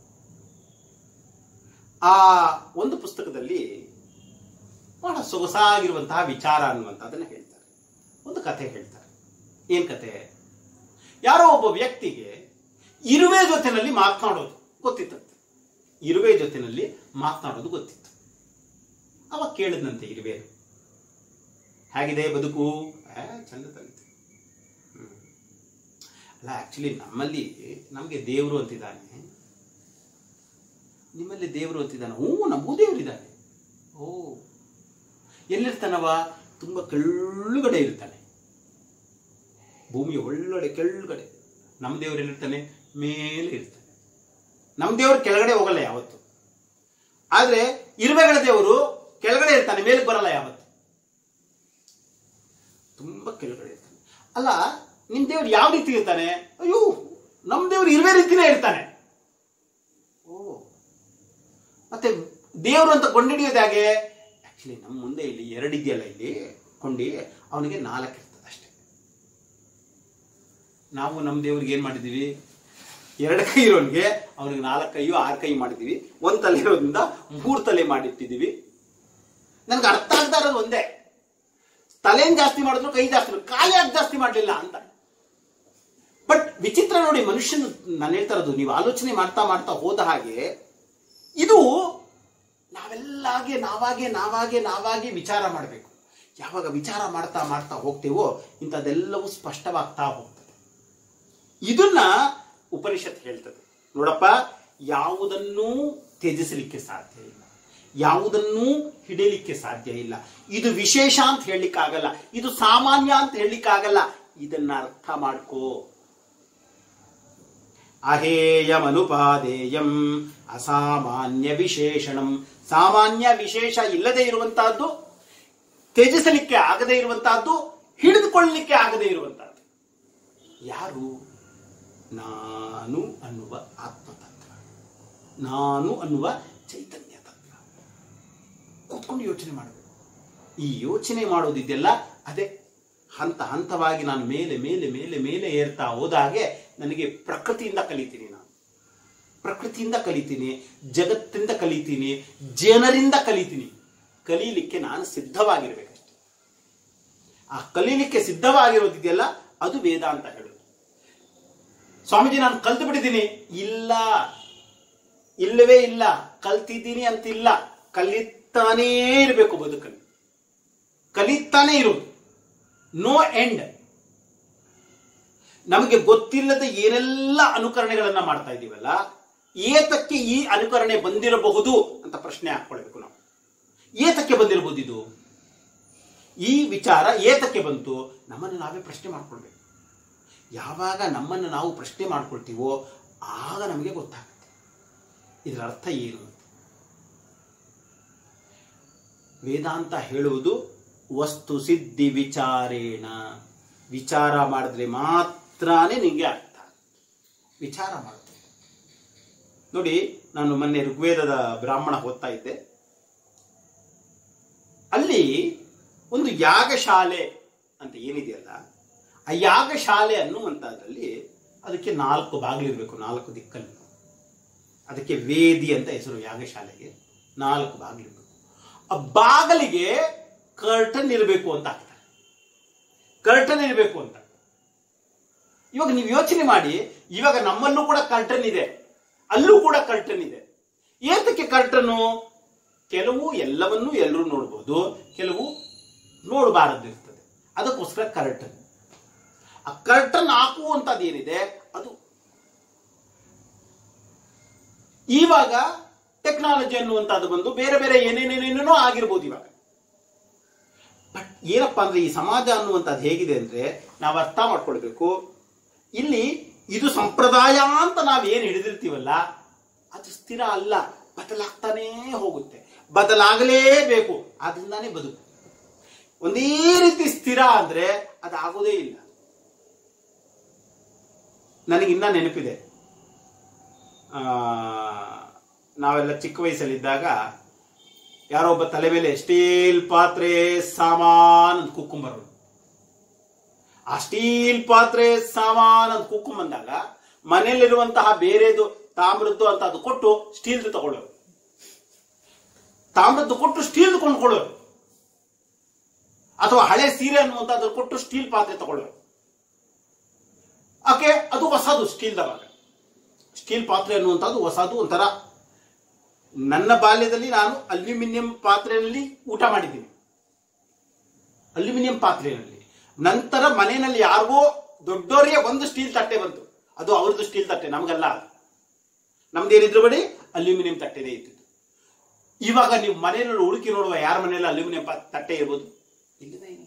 ಆ ಒಂದು ಪುಸ್ತಕದಲ್ಲಿ ಬಹಳ ಸೊಗಸಾಗಿರುವಂತಹ ವಿಚಾರ ಅನ್ನುವಂಥದ್ದನ್ನ ಹೇಳ್ತಾರೆ ಒಂದು ಕಥೆ ಹೇಳ್ತಾರೆ ಏನ್ ಕತೆ ಯಾರೋ ಒಬ್ಬ ವ್ಯಕ್ತಿಗೆ ಇರುವೆ ಜೊತೆನಲ್ಲಿ ಮಾತನಾಡೋದು ಗೊತ್ತಿತ್ತಂತೆ ಇರುವೆ ಜೊತೆನಲ್ಲಿ ಮಾತನಾಡೋದು ಗೊತ್ತಿತ್ತು ಅವಾಗ ಕೇಳಿದ್ನಂತೆ ಇರುವೆ ಹೇಗಿದೆ ಬದುಕು ಆ, ಚಂದ ತಂತೆ ಹ್ಮ್. ಅಲ್ಲ ಆಕ್ಚುಲಿ ನಮ್ಮಲ್ಲಿ ನಮಗೆ ದೇವರು ಅಂತಿದ್ದಾನೆ ನಿಮ್ಮಲ್ಲಿ ದೇವರು ಅಂತಿದ್ದಾನೆ ಹ್ಞೂ ನಮಗೂ ದೇವರಿದ್ದಾನೆ ಓ ಎಲ್ಲಿರ್ತಾನವ ತುಂಬ ಕೆಳಗಡೆ ಇರ್ತಾನೆ ಭೂಮಿಯ ಒಳ್ಳೊಡೆ ಕೆಳಗಡೆ ನಮ್ಮ ದೇವರು ಎಲ್ಲಿರ್ತಾನೆ ಮೇಲೆ ಇರ್ತಾನೆ ನಮ್ಮ ದೇವರು ಕೆಳಗಡೆ ಹೋಗಲ್ಲ ಯಾವತ್ತು ಆದ್ರೆ ಇರುವೆಗಳ ದೇವರು ಕೆಳಗಡೆ ಇರ್ತಾನೆ ಮೇಲಕ್ಕೆ ಬರಲ್ಲ ಯಾವತ್ತು ತುಂಬಾ ಕೆಳಗಡೆ ಇರ್ತಾನೆ ಅಲ್ಲ ನಿಮ್ ದೇವ್ರು ಯಾವ ರೀತಿ ಇರ್ತಾನೆ ಅಯ್ಯೋ ನಮ್ ದೇವ್ರು ಇರುವೆ ರೀತಿನೇ ಇರ್ತಾನೆ ಓ ಮತ್ತೆ ದೇವರು ಅಂತ ಕೊಂಡಿಡಿಯೋದು ಹೇಗೆ ಆಕ್ಚುಲಿ ನಮ್ಮ ಮುಂದೆ ಇಲ್ಲಿ ಎರಡಿದೆಯಲ್ಲ ಇಲ್ಲಿ ಕೊಂಡಿ ಅವನಿಗೆ ನಾಲ್ಕು ಇರ್ತದೆ ಅಷ್ಟೇ ನಾವು ನಮ್ಮ ದೇವ್ರಿಗೆ ಏನ್ ಮಾಡಿದೀವಿ ಎರಡು ಕೈ ಇರೋನ್ಗೆ ಅವನಿಗೆ ನಾಲ್ಕು ಕೈಯು ಆರು ಕೈ ಮಾಡಿದೀವಿ ಒಂದ್ ತಲೆ ಇರೋದ್ರಿಂದ ಮೂರು ತಲೆ ಮಾಡಿಟ್ಟಿದೀವಿ ನನ್ಗೆ ಅರ್ಥ ಆಗ್ತಾ ಇರೋದು ಒಂದೇ ತಲೆನ್ ಜಾಸ್ತಿ ಮಾಡಿದ್ರು ಕೈ ಜಾಸ್ತಿ ಮಾಡಿದ್ರು ಕಾಲು ಯಾಕೆ ಜಾಸ್ತಿ ಮಾಡಲಿಲ್ಲ ಅಂತ ಬಟ್ ವಿಚಿತ್ರ ನೋಡಿ ಮನುಷ್ಯನ ನಾನು ಹೇಳ್ತಾ ಇರೋದು ನೀವು ಆಲೋಚನೆ ಮಾಡ್ತಾ ಮಾಡ್ತಾ ಹೋದ ಹಾಗೆ ಇದು ನಾವೆಲ್ಲಾಗೆ ನಾವಾಗೆ ನಾವಾಗೆ ನಾವಾಗೆ ವಿಚಾರ ಮಾಡಬೇಕು ಯಾವಾಗ ವಿಚಾರ ಮಾಡ್ತಾ ಮಾಡ್ತಾ ಹೋಗ್ತೇವೋ ಇಂಥದ್ದೆಲ್ಲವೂ ಸ್ಪಷ್ಟವಾಗ್ತಾ ಹೋಗ್ತದೆ ಇದನ್ನ ಉಪನಿಷತ್ ಹೇಳ್ತದೆ ನೋಡಪ್ಪ ಯಾವುದನ್ನೂ ತ್ಯಜಿಸಲಿಕ್ಕೆ ಸಾಧ್ಯ ಇಲ್ಲ ಯಾವುದನ್ನೂ ಹಿಡಿಯಲಿಕ್ಕೆ ಸಾಧ್ಯ ಇಲ್ಲ ಇದು ವಿಶೇಷ ಅಂತ ಹೇಳಲಿಕ್ಕಾಗಲ್ಲ ಇದು ಸಾಮಾನ್ಯ ಅಂತ ಹೇಳಲಿಕ್ಕಾಗಲ್ಲ ಇದನ್ನ ಅರ್ಥ ಮಾಡ್ಕೋ ಅಹೇಯಮನುಪಾದೇಯಂ ಅಸಾಮಾನ್ಯ ವಿಶೇಷಣಂ ಸಾಮಾನ್ಯ ವಿಶೇಷ ಇಲ್ಲದೆ ಇರುವಂತಹದ್ದು ತ್ಯಜಿಸಲಿಕ್ಕೆ ಆಗದೇ ಇರುವಂತಹದ್ದು ಹಿಡಿದುಕೊಳ್ಳಲಿಕ್ಕೆ ಆಗದೇ ಇರುವಂತಹದ್ದು ಯಾರು ನಾನು ಅನ್ನುವ ಆತ್ಮತತ್ವ ನಾನು ಅನ್ನುವ ಚೈತನ್ಯ ತತ್ವ ಕೂತ್ಕೊಂಡು ಯೋಚನೆ ಮಾಡಬೇಕು ಈ ಯೋಚನೆ ಮಾಡೋದಿದೆಯಲ್ಲ ಅದೇ ಹಂತ ಹಂತವಾಗಿ ನಾನು ಮೇಲೆ ಮೇಲೆ ಮೇಲೆ ಮೇಲೆ ಏರ್ತಾ ಹೋದಾಗೆ ನನಗೆ ಪ್ರಕೃತಿಯಿಂದ ಕಲಿತೀನಿ ನಾನು ಪ್ರಕೃತಿಯಿಂದ ಕಲಿತೀನಿ ಜಗತ್ತಿಂದ ಕಲಿತೀನಿ ಜನರಿಂದ ಕಲಿತೀನಿ ಕಲೀಲಿಕ್ಕೆ ನಾನು ಸಿದ್ಧವಾಗಿರ್ಬೇಕಷ್ಟೆ ಆ ಕಲೀಲಿಕ್ಕೆ ಸಿದ್ಧವಾಗಿರೋದಿದೆಯಲ್ಲ ಅದು ವೇದಾಂತ ಹೇಳೋದು ಸ್ವಾಮೀಜಿ ನಾನು ಕಲ್ತು ಬಿಟ್ಟಿದ್ದೀನಿ ಇಲ್ಲ ಇಲ್ಲವೇ ಇಲ್ಲ ಕಲ್ತಿದ್ದೀನಿ ಅಂತಿಲ್ಲ ಕಲಿತಾನೇ ಇರಬೇಕು ಬದುಕಲ್ಲಿ ಕಲಿತಾನೇ ಇರುವುದು ನೋ ಎಂಡ್ ನಮಗೆ ಗೊತ್ತಿಲ್ಲದ ಏನೆಲ್ಲ ಅನುಕರಣೆಗಳನ್ನ ಮಾಡ್ತಾ ಇದೀವಲ್ಲ ಏತಕ್ಕೆ ಈ ಅನುಕರಣೆ ಬಂದಿರಬಹುದು ಅಂತ ಪ್ರಶ್ನೆ ಹಾಕೊಳ್ಬೇಕು ನಾವು ಏತಕ್ಕೆ ಬಂದಿರಬಹುದು ಇದು ಈ ವಿಚಾರ ಏತಕ್ಕೆ ಬಂತು ನಮ್ಮನ್ನು ನಾವೇ ಪ್ರಶ್ನೆ ಮಾಡ್ಕೊಳ್ಬೇಕು ಯಾವಾಗ ನಮ್ಮನ್ನು ನಾವು ಪ್ರಶ್ನೆ ಮಾಡ್ಕೊಳ್ತೀವೋ ಆಗ ನಮಗೆ ಗೊತ್ತಾಗುತ್ತೆ ಇದರ ಅರ್ಥ ಏನು ಅಂತ ವೇದಾಂತ ಹೇಳುವುದು ವಸ್ತು ಸಿದ್ಧಿ ವಿಚಾರೇಣ ವಿಚಾರ ಮಾಡಿದ್ರೆ ಮಾತ್ರನೇ ನಿಂಗೆ ಅರ್ಥ ವಿಚಾರ ಮಾಡುತ್ತೆ ನೋಡಿ ನಾನು ಮೊನ್ನೆ ಋಗ್ವೇದದ ಬ್ರಾಹ್ಮಣ ಓದ್ತಾ ಇದ್ದೆ ಅಲ್ಲಿ ಒಂದು ಯಾಗಶಾಲೆ ಅಂತ ಏನಿದೆಯಲ್ಲ ಆ ಯಾಗಶಾಲೆ ಅನ್ನುವಂಥದ್ರಲ್ಲಿ ಅದಕ್ಕೆ ನಾಲ್ಕು ಬಾಗಿಲಿರಬೇಕು ನಾಲ್ಕು ದಿಕ್ಕಲ್ಲಿ ಅದಕ್ಕೆ ವೇದಿ ಅಂತ ಹೆಸರು ಯಾಗಶಾಲೆಗೆ ನಾಲ್ಕು ಬಾಗಿಲಿರಬೇಕು ಆ ಬಾಗಿಲಿಗೆ ಕರ್ಟನ್ ಇರಬೇಕು ಅಂತ ಆಗ್ತಾರೆ ಕರ್ಟನ್ ಇರಬೇಕು ಅಂತ ಇವಾಗ ನೀವು ಯೋಚನೆ ಮಾಡಿ ಇವಾಗ ನಮ್ಮಲ್ಲೂ ಕೂಡ ಕರ್ಟನ್ ಇದೆ ಅಲ್ಲೂ ಕೂಡ ಕರ್ಟನ್ ಇದೆ ಏತಕ್ಕೆ ಕರ್ಟನು ಕೆಲವು ಎಲ್ಲವನ್ನೂ ಎಲ್ಲರೂ ನೋಡ್ಬೋದು ಕೆಲವು ನೋಡಬಾರದು ಇರ್ತದೆ ಅದಕ್ಕೋಸ್ಕರ ಕರ್ಟನ್ ಆ ಕರ್ಟನ್ ಹಾಕುವಂತದ್ದು ಏನಿದೆ ಅದು ಇವಾಗ ಟೆಕ್ನಾಲಜಿ ಅನ್ನುವಂಥದ್ದು ಬಂದು ಬೇರೆ ಬೇರೆ ಏನೇನೇನೇನೇನೋ ಆಗಿರ್ಬೋದು ಇವಾಗ ಬಟ್ ಏನಪ್ಪಾ ಅಂದ್ರೆ ಈ ಸಮಾಜ ಅನ್ನುವಂಥದ್ದು ಹೇಗಿದೆ ಅಂದ್ರೆ ನಾವು ಅರ್ಥ ಮಾಡ್ಕೊಳ್ಬೇಕು ಇಲ್ಲಿ ಇದು ಸಂಪ್ರದಾಯ ಅಂತ ನಾವು ಏನು ಹಿಡಿದಿರ್ತೀವಲ್ಲ ಅದು ಸ್ಥಿರ ಅಲ್ಲ ಬದಲಾಗ್ತಾನೇ ಹೋಗುತ್ತೆ ಬದಲಾಗಲೇಬೇಕು ಆದ್ರಿಂದಾನೇ ಬದುಕು ಒಂದೇ ರೀತಿ ಸ್ಥಿರ ಅಂದ್ರೆ ಅದಾಗೋದೇ ಇಲ್ಲ ನನಗಿನ್ನ ನೆನಪಿದೆ ಆ, ನಾವೆಲ್ಲ ಚಿಕ್ಕ ವಯಸ್ಸಲ್ಲಿದ್ದಾಗ ಯಾರೋ ಒಬ್ಬ ತಲೆ ಮೇಲೆ ಸ್ಟೀಲ್ ಪಾತ್ರೆ ಸಾಮಾನ್ ಅಂತ ಕುಕ್ಕುಂಬರೋದು ಆ ಸ್ಟೀಲ್ ಪಾತ್ರೆ ಸಾಮಾನ್ ಅಂತ ಕುಕ್ಕುಂಬಂದಾಗ ಮನೆಯಲ್ಲಿರುವಂತಹ ಬೇರೆದು ತಾಮ್ರದ್ದು ಅಂತ ಅದು ಕೊಟ್ಟು ಸ್ಟೀಲ್ದು ತಗೊಳ್ಳೋರು ತಾಮ್ರದ್ದು ಕೊಟ್ಟು ಸ್ಟೀಲ್ ಕೊಂಡ್ಕೊಳ್ಳೋರು ಅಥವಾ ಹಳೆ ಸೀರೆ ಅನ್ನುವಂಥದ್ದು ಕೊಟ್ಟು ಸ್ಟೀಲ್ ಪಾತ್ರೆ ತಗೊಳ್ಳೋರು ಓಕೆ ಅದು ಹೊಸದು ಸ್ಟೀಲ್ ದವಾಗ ಸ್ಟೀಲ್ ಪಾತ್ರೆ ಅನ್ನುವಂಥದ್ದು ಹೊಸದು ಒಂಥರ ನನ್ನ ಬಾಲ್ಯದಲ್ಲಿ ನಾನು ಅಲ್ಯೂಮಿನಿಯಂ ಪಾತ್ರೆಯಲ್ಲಿ ಊಟ ಮಾಡಿದ್ದೀನಿ ಅಲ್ಯೂಮಿನಿಯಂ ಪಾತ್ರೆಯಲ್ಲಿ ನಂತರ ಮನೆಯಲ್ಲಿ ಯಾರಿಗೋ ದೊಡ್ಡವರಿಗೆ ಒಂದು ಸ್ಟೀಲ್ ತಟ್ಟೆ ಬಂತು ಅದು ಅವ್ರದ್ದು ಸ್ಟೀಲ್ ತಟ್ಟೆ ನಮಗಲ್ಲ ನಮ್ದೇನಿದ್ರು ಬಡಿ ಅಲ್ಯೂಮಿನಿಯಂ ತಟ್ಟೆನೇ ಇತ್ತು ಇವಾಗ ನೀವು ಮನೆಯಲ್ಲಿ ಹುಡುಕಿ ನೋಡುವ ಯಾರ ಮನೆಯಲ್ಲಿ ಅಲ್ಯೂಮಿನಿಯಂ ಪಾ- ತಟ್ಟೆ ಇರ್ಬೋದು ಇಲ್ಲದೇ ಇಲ್ಲ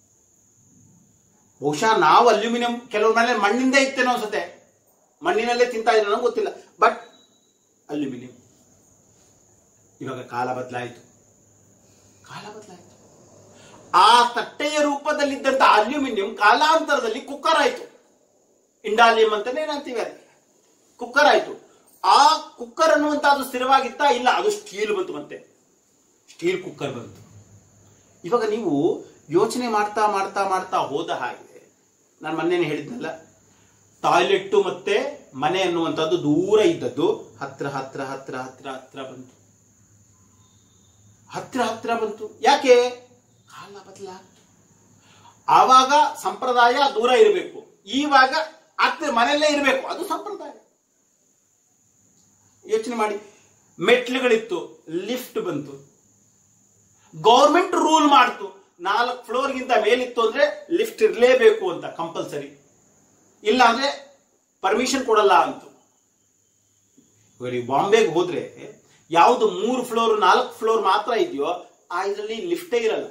ಬಹುಶಃ ನಾವು ಅಲ್ಯೂಮಿನಿಯಂ ಕೆಲವ್ರ ಮನೆ ಮಣ್ಣಿಂದ ಇತ್ತೇನೋ ಅನ್ಸುತ್ತೆ ಮಣ್ಣಿನಲ್ಲೇ ತಿಂತಾ ಇದ್ರು ನನಗೆ ಗೊತ್ತಿಲ್ಲ ಬಟ್ ಅಲ್ಯೂಮಿನಿಯಂ ಇವಾಗ ಕಾಲ ಬದಲಾಯಿತು ಕಾಲ ಬದಲಾಯಿತು ಆ ತಟ್ಟೆಯ ರೂಪದಲ್ಲಿದ್ದಂತ ಅಲ್ಯೂಮಿನಿಯಂ ಕಾಲಾಂತರದಲ್ಲಿ ಕುಕ್ಕರ್ ಆಯ್ತು ಇಂಡಾಲಿಯಂ ಅಂತಾನೆ ಏನಂತೀವಿ ಅದಕ್ಕೆ ಕುಕ್ಕರ್ ಆಯ್ತು ಆ ಕುಕ್ಕರ್ ಅನ್ನುವಂತ ಅದು ಸ್ಥಿರವಾಗಿತ್ತಾ ಇಲ್ಲ ಅದು ಸ್ಟೀಲ್ ಬಂತು ಮತ್ತೆ ಸ್ಟೀಲ್ ಕುಕ್ಕರ್ ಬಂತು ಇವಾಗ ನೀವು ಯೋಚನೆ ಮಾಡ್ತಾ ಮಾಡ್ತಾ ಮಾಡ್ತಾ ಹೋದ ಹಾಗೆ ನಾನು ಮೊನ್ನೆನೆ ಹೇಳಿದ್ನಲ್ಲ ಟಾಯ್ಲೆಟ್ ಮತ್ತೆ ಮನೆ ಅನ್ನುವಂಥದ್ದು ದೂರ ಇದ್ದದ್ದು ಹತ್ರ ಹತ್ರ ಹತ್ರ ಹತ್ರ ಹತ್ರ ಬಂತು ಹತ್ರ ಹತ್ರ ಬಂತು ಯಾಕೆ ಕಾಲ ಬದಲಾಗ್ತು ಆವಾಗ ಸಂಪ್ರದಾಯ ದೂರ ಇರಬೇಕು ಈವಾಗ ಹತ್ರ ಮನೆಯಲ್ಲೇ ಇರಬೇಕು ಅದು ಸಂಪ್ರದಾಯ ಯೋಚನೆ ಮಾಡಿ ಮೆಟ್ಲುಗಳಿತ್ತು ಲಿಫ್ಟ್ ಬಂತು ಗೌರ್ಮೆಂಟ್ ರೂಲ್ ಮಾಡ್ತು ನಾಲ್ಕು ಫ್ಲೋರ್ಗಿಂತ ಮೇಲಿತ್ತು ಅಂದ್ರೆ ಲಿಫ್ಟ್ ಇರಲೇಬೇಕು ಅಂತ ಕಂಪಲ್ಸರಿ ಇಲ್ಲ ಅಂದ್ರೆ ಪರ್ಮಿಷನ್ ಕೊಡಲ್ಲ ಅಂತು ಇವಾಗ ನೀವು ಬಾಂಬೆಗೆ ಹೋದ್ರೆ ಯಾವುದು ಮೂರು ಫ್ಲೋರ್ ನಾಲ್ಕು ಫ್ಲೋರ್ ಮಾತ್ರ ಇದೆಯೋ ಆ ಇದರಲ್ಲಿ ಲಿಫ್ಟೇ ಇರಲ್ಲ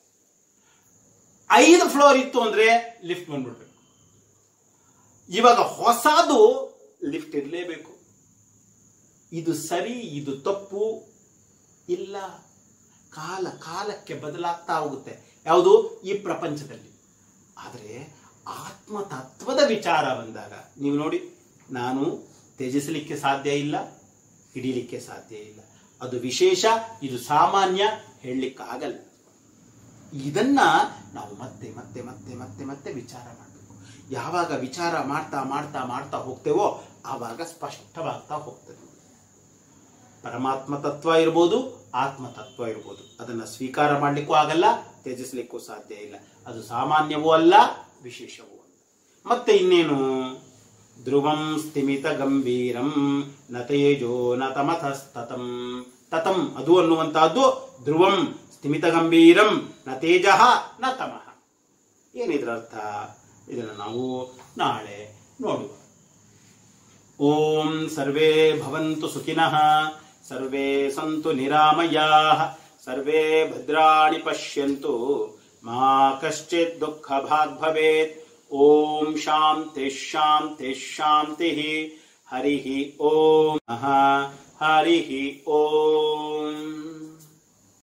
ಐದು ಫ್ಲೋರ್ ಇತ್ತು ಅಂದ್ರೆ ಲಿಫ್ಟ್ ಬಂದ್ಬಿಡ್ಬೇಕು ಇವಾಗ ಹೊಸದು ಲಿಫ್ಟ್ ಇರಲೇಬೇಕು ಇದು ಸರಿ ಇದು ತಪ್ಪು ಇಲ್ಲ ಕಾಲ ಕಾಲಕ್ಕೆ ಬದಲಾಗ್ತಾ ಹೋಗುತ್ತೆ ಯಾವುದು ಈ ಪ್ರಪಂಚದಲ್ಲಿ ಆದರೆ ಆತ್ಮ ತತ್ವದ ವಿಚಾರ ಬಂದಾಗ ನೀವು ನೋಡಿ ನಾನು ತ್ಯಜಿಸಲಿಕ್ಕೆ ಸಾಧ್ಯ ಇಲ್ಲ ಹಿಡಿಲಿಕ್ಕೆ ಸಾಧ್ಯ ಇಲ್ಲ ಅದು ವಿಶೇಷ ಇದು ಸಾಮಾನ್ಯ ಹೇಳಲಿಕ್ಕಾಗಲ್ಲ ಇದನ್ನ ನಾವು ಮತ್ತೆ ಮತ್ತೆ ಮತ್ತೆ ಮತ್ತೆ ಮತ್ತೆ ವಿಚಾರ ಮಾಡಬೇಕು ಯಾವಾಗ ವಿಚಾರ ಮಾಡ್ತಾ ಮಾಡ್ತಾ ಮಾಡ್ತಾ ಹೋಗ್ತೇವೋ ಆವಾಗ ಸ್ಪಷ್ಟವಾಗ್ತಾ ಹೋಗ್ತದೆ ಪರಮಾತ್ಮ ತತ್ವ ಇರ್ಬೋದು ಆತ್ಮ ತತ್ವ ಇರ್ಬೋದು ಅದನ್ನ ಸ್ವೀಕಾರ ಮಾಡ್ಲಿಕ್ಕೂ ಆಗಲ್ಲ ತ್ಯಜಿಸ್ಲಿಕ್ಕೂ ಸಾಧ್ಯ ಇಲ್ಲ ಅದು ಸಾಮಾನ್ಯವೂ ಅಲ್ಲ ವಿಶೇಷವೂ ಅಲ್ಲ ಮತ್ತೆ ಇನ್ನೇನು ಧ್ರುವಂ ಸ್ಥಿಮಿತ ಗಂಭೀರಂ ನ ತೇಜೋ ನ ತಮಥಸ್ತತಂ ತತಂ ಅದು ಅನ್ನುವಂತಹದ್ದು ಧ್ರುವಂ ಸ್ಥಿಮಿತ ಗಂಭೀರಂ ನ ತೇಜ ನ ತಮಃ ಏನಿದ್ರ ಅರ್ಥ ಇದನ್ನು ನಾವು ನಾಳೆ ನೋಡುವ ಓಂ ಸರ್ವೇ ಭವಂತು ಸುಖಿನಃ ಸರ್ವೇ ಸಂತು ನಿರಾಮಯಾಃ ಸರ್ವೇ ಭದ್ರಾಣಿ ಪಶ್ಯಂತು ಮಾ ಕಶ್ಚಿತ್ ದುಃಖ ಭಾಗ್ ಭವೇತ್ ಓಂ ಶಾಂತಿ ಶಾಂತಿ ಶಾಂತಿ ಹರಿ ಓಂ ಹರಿ ಓಂ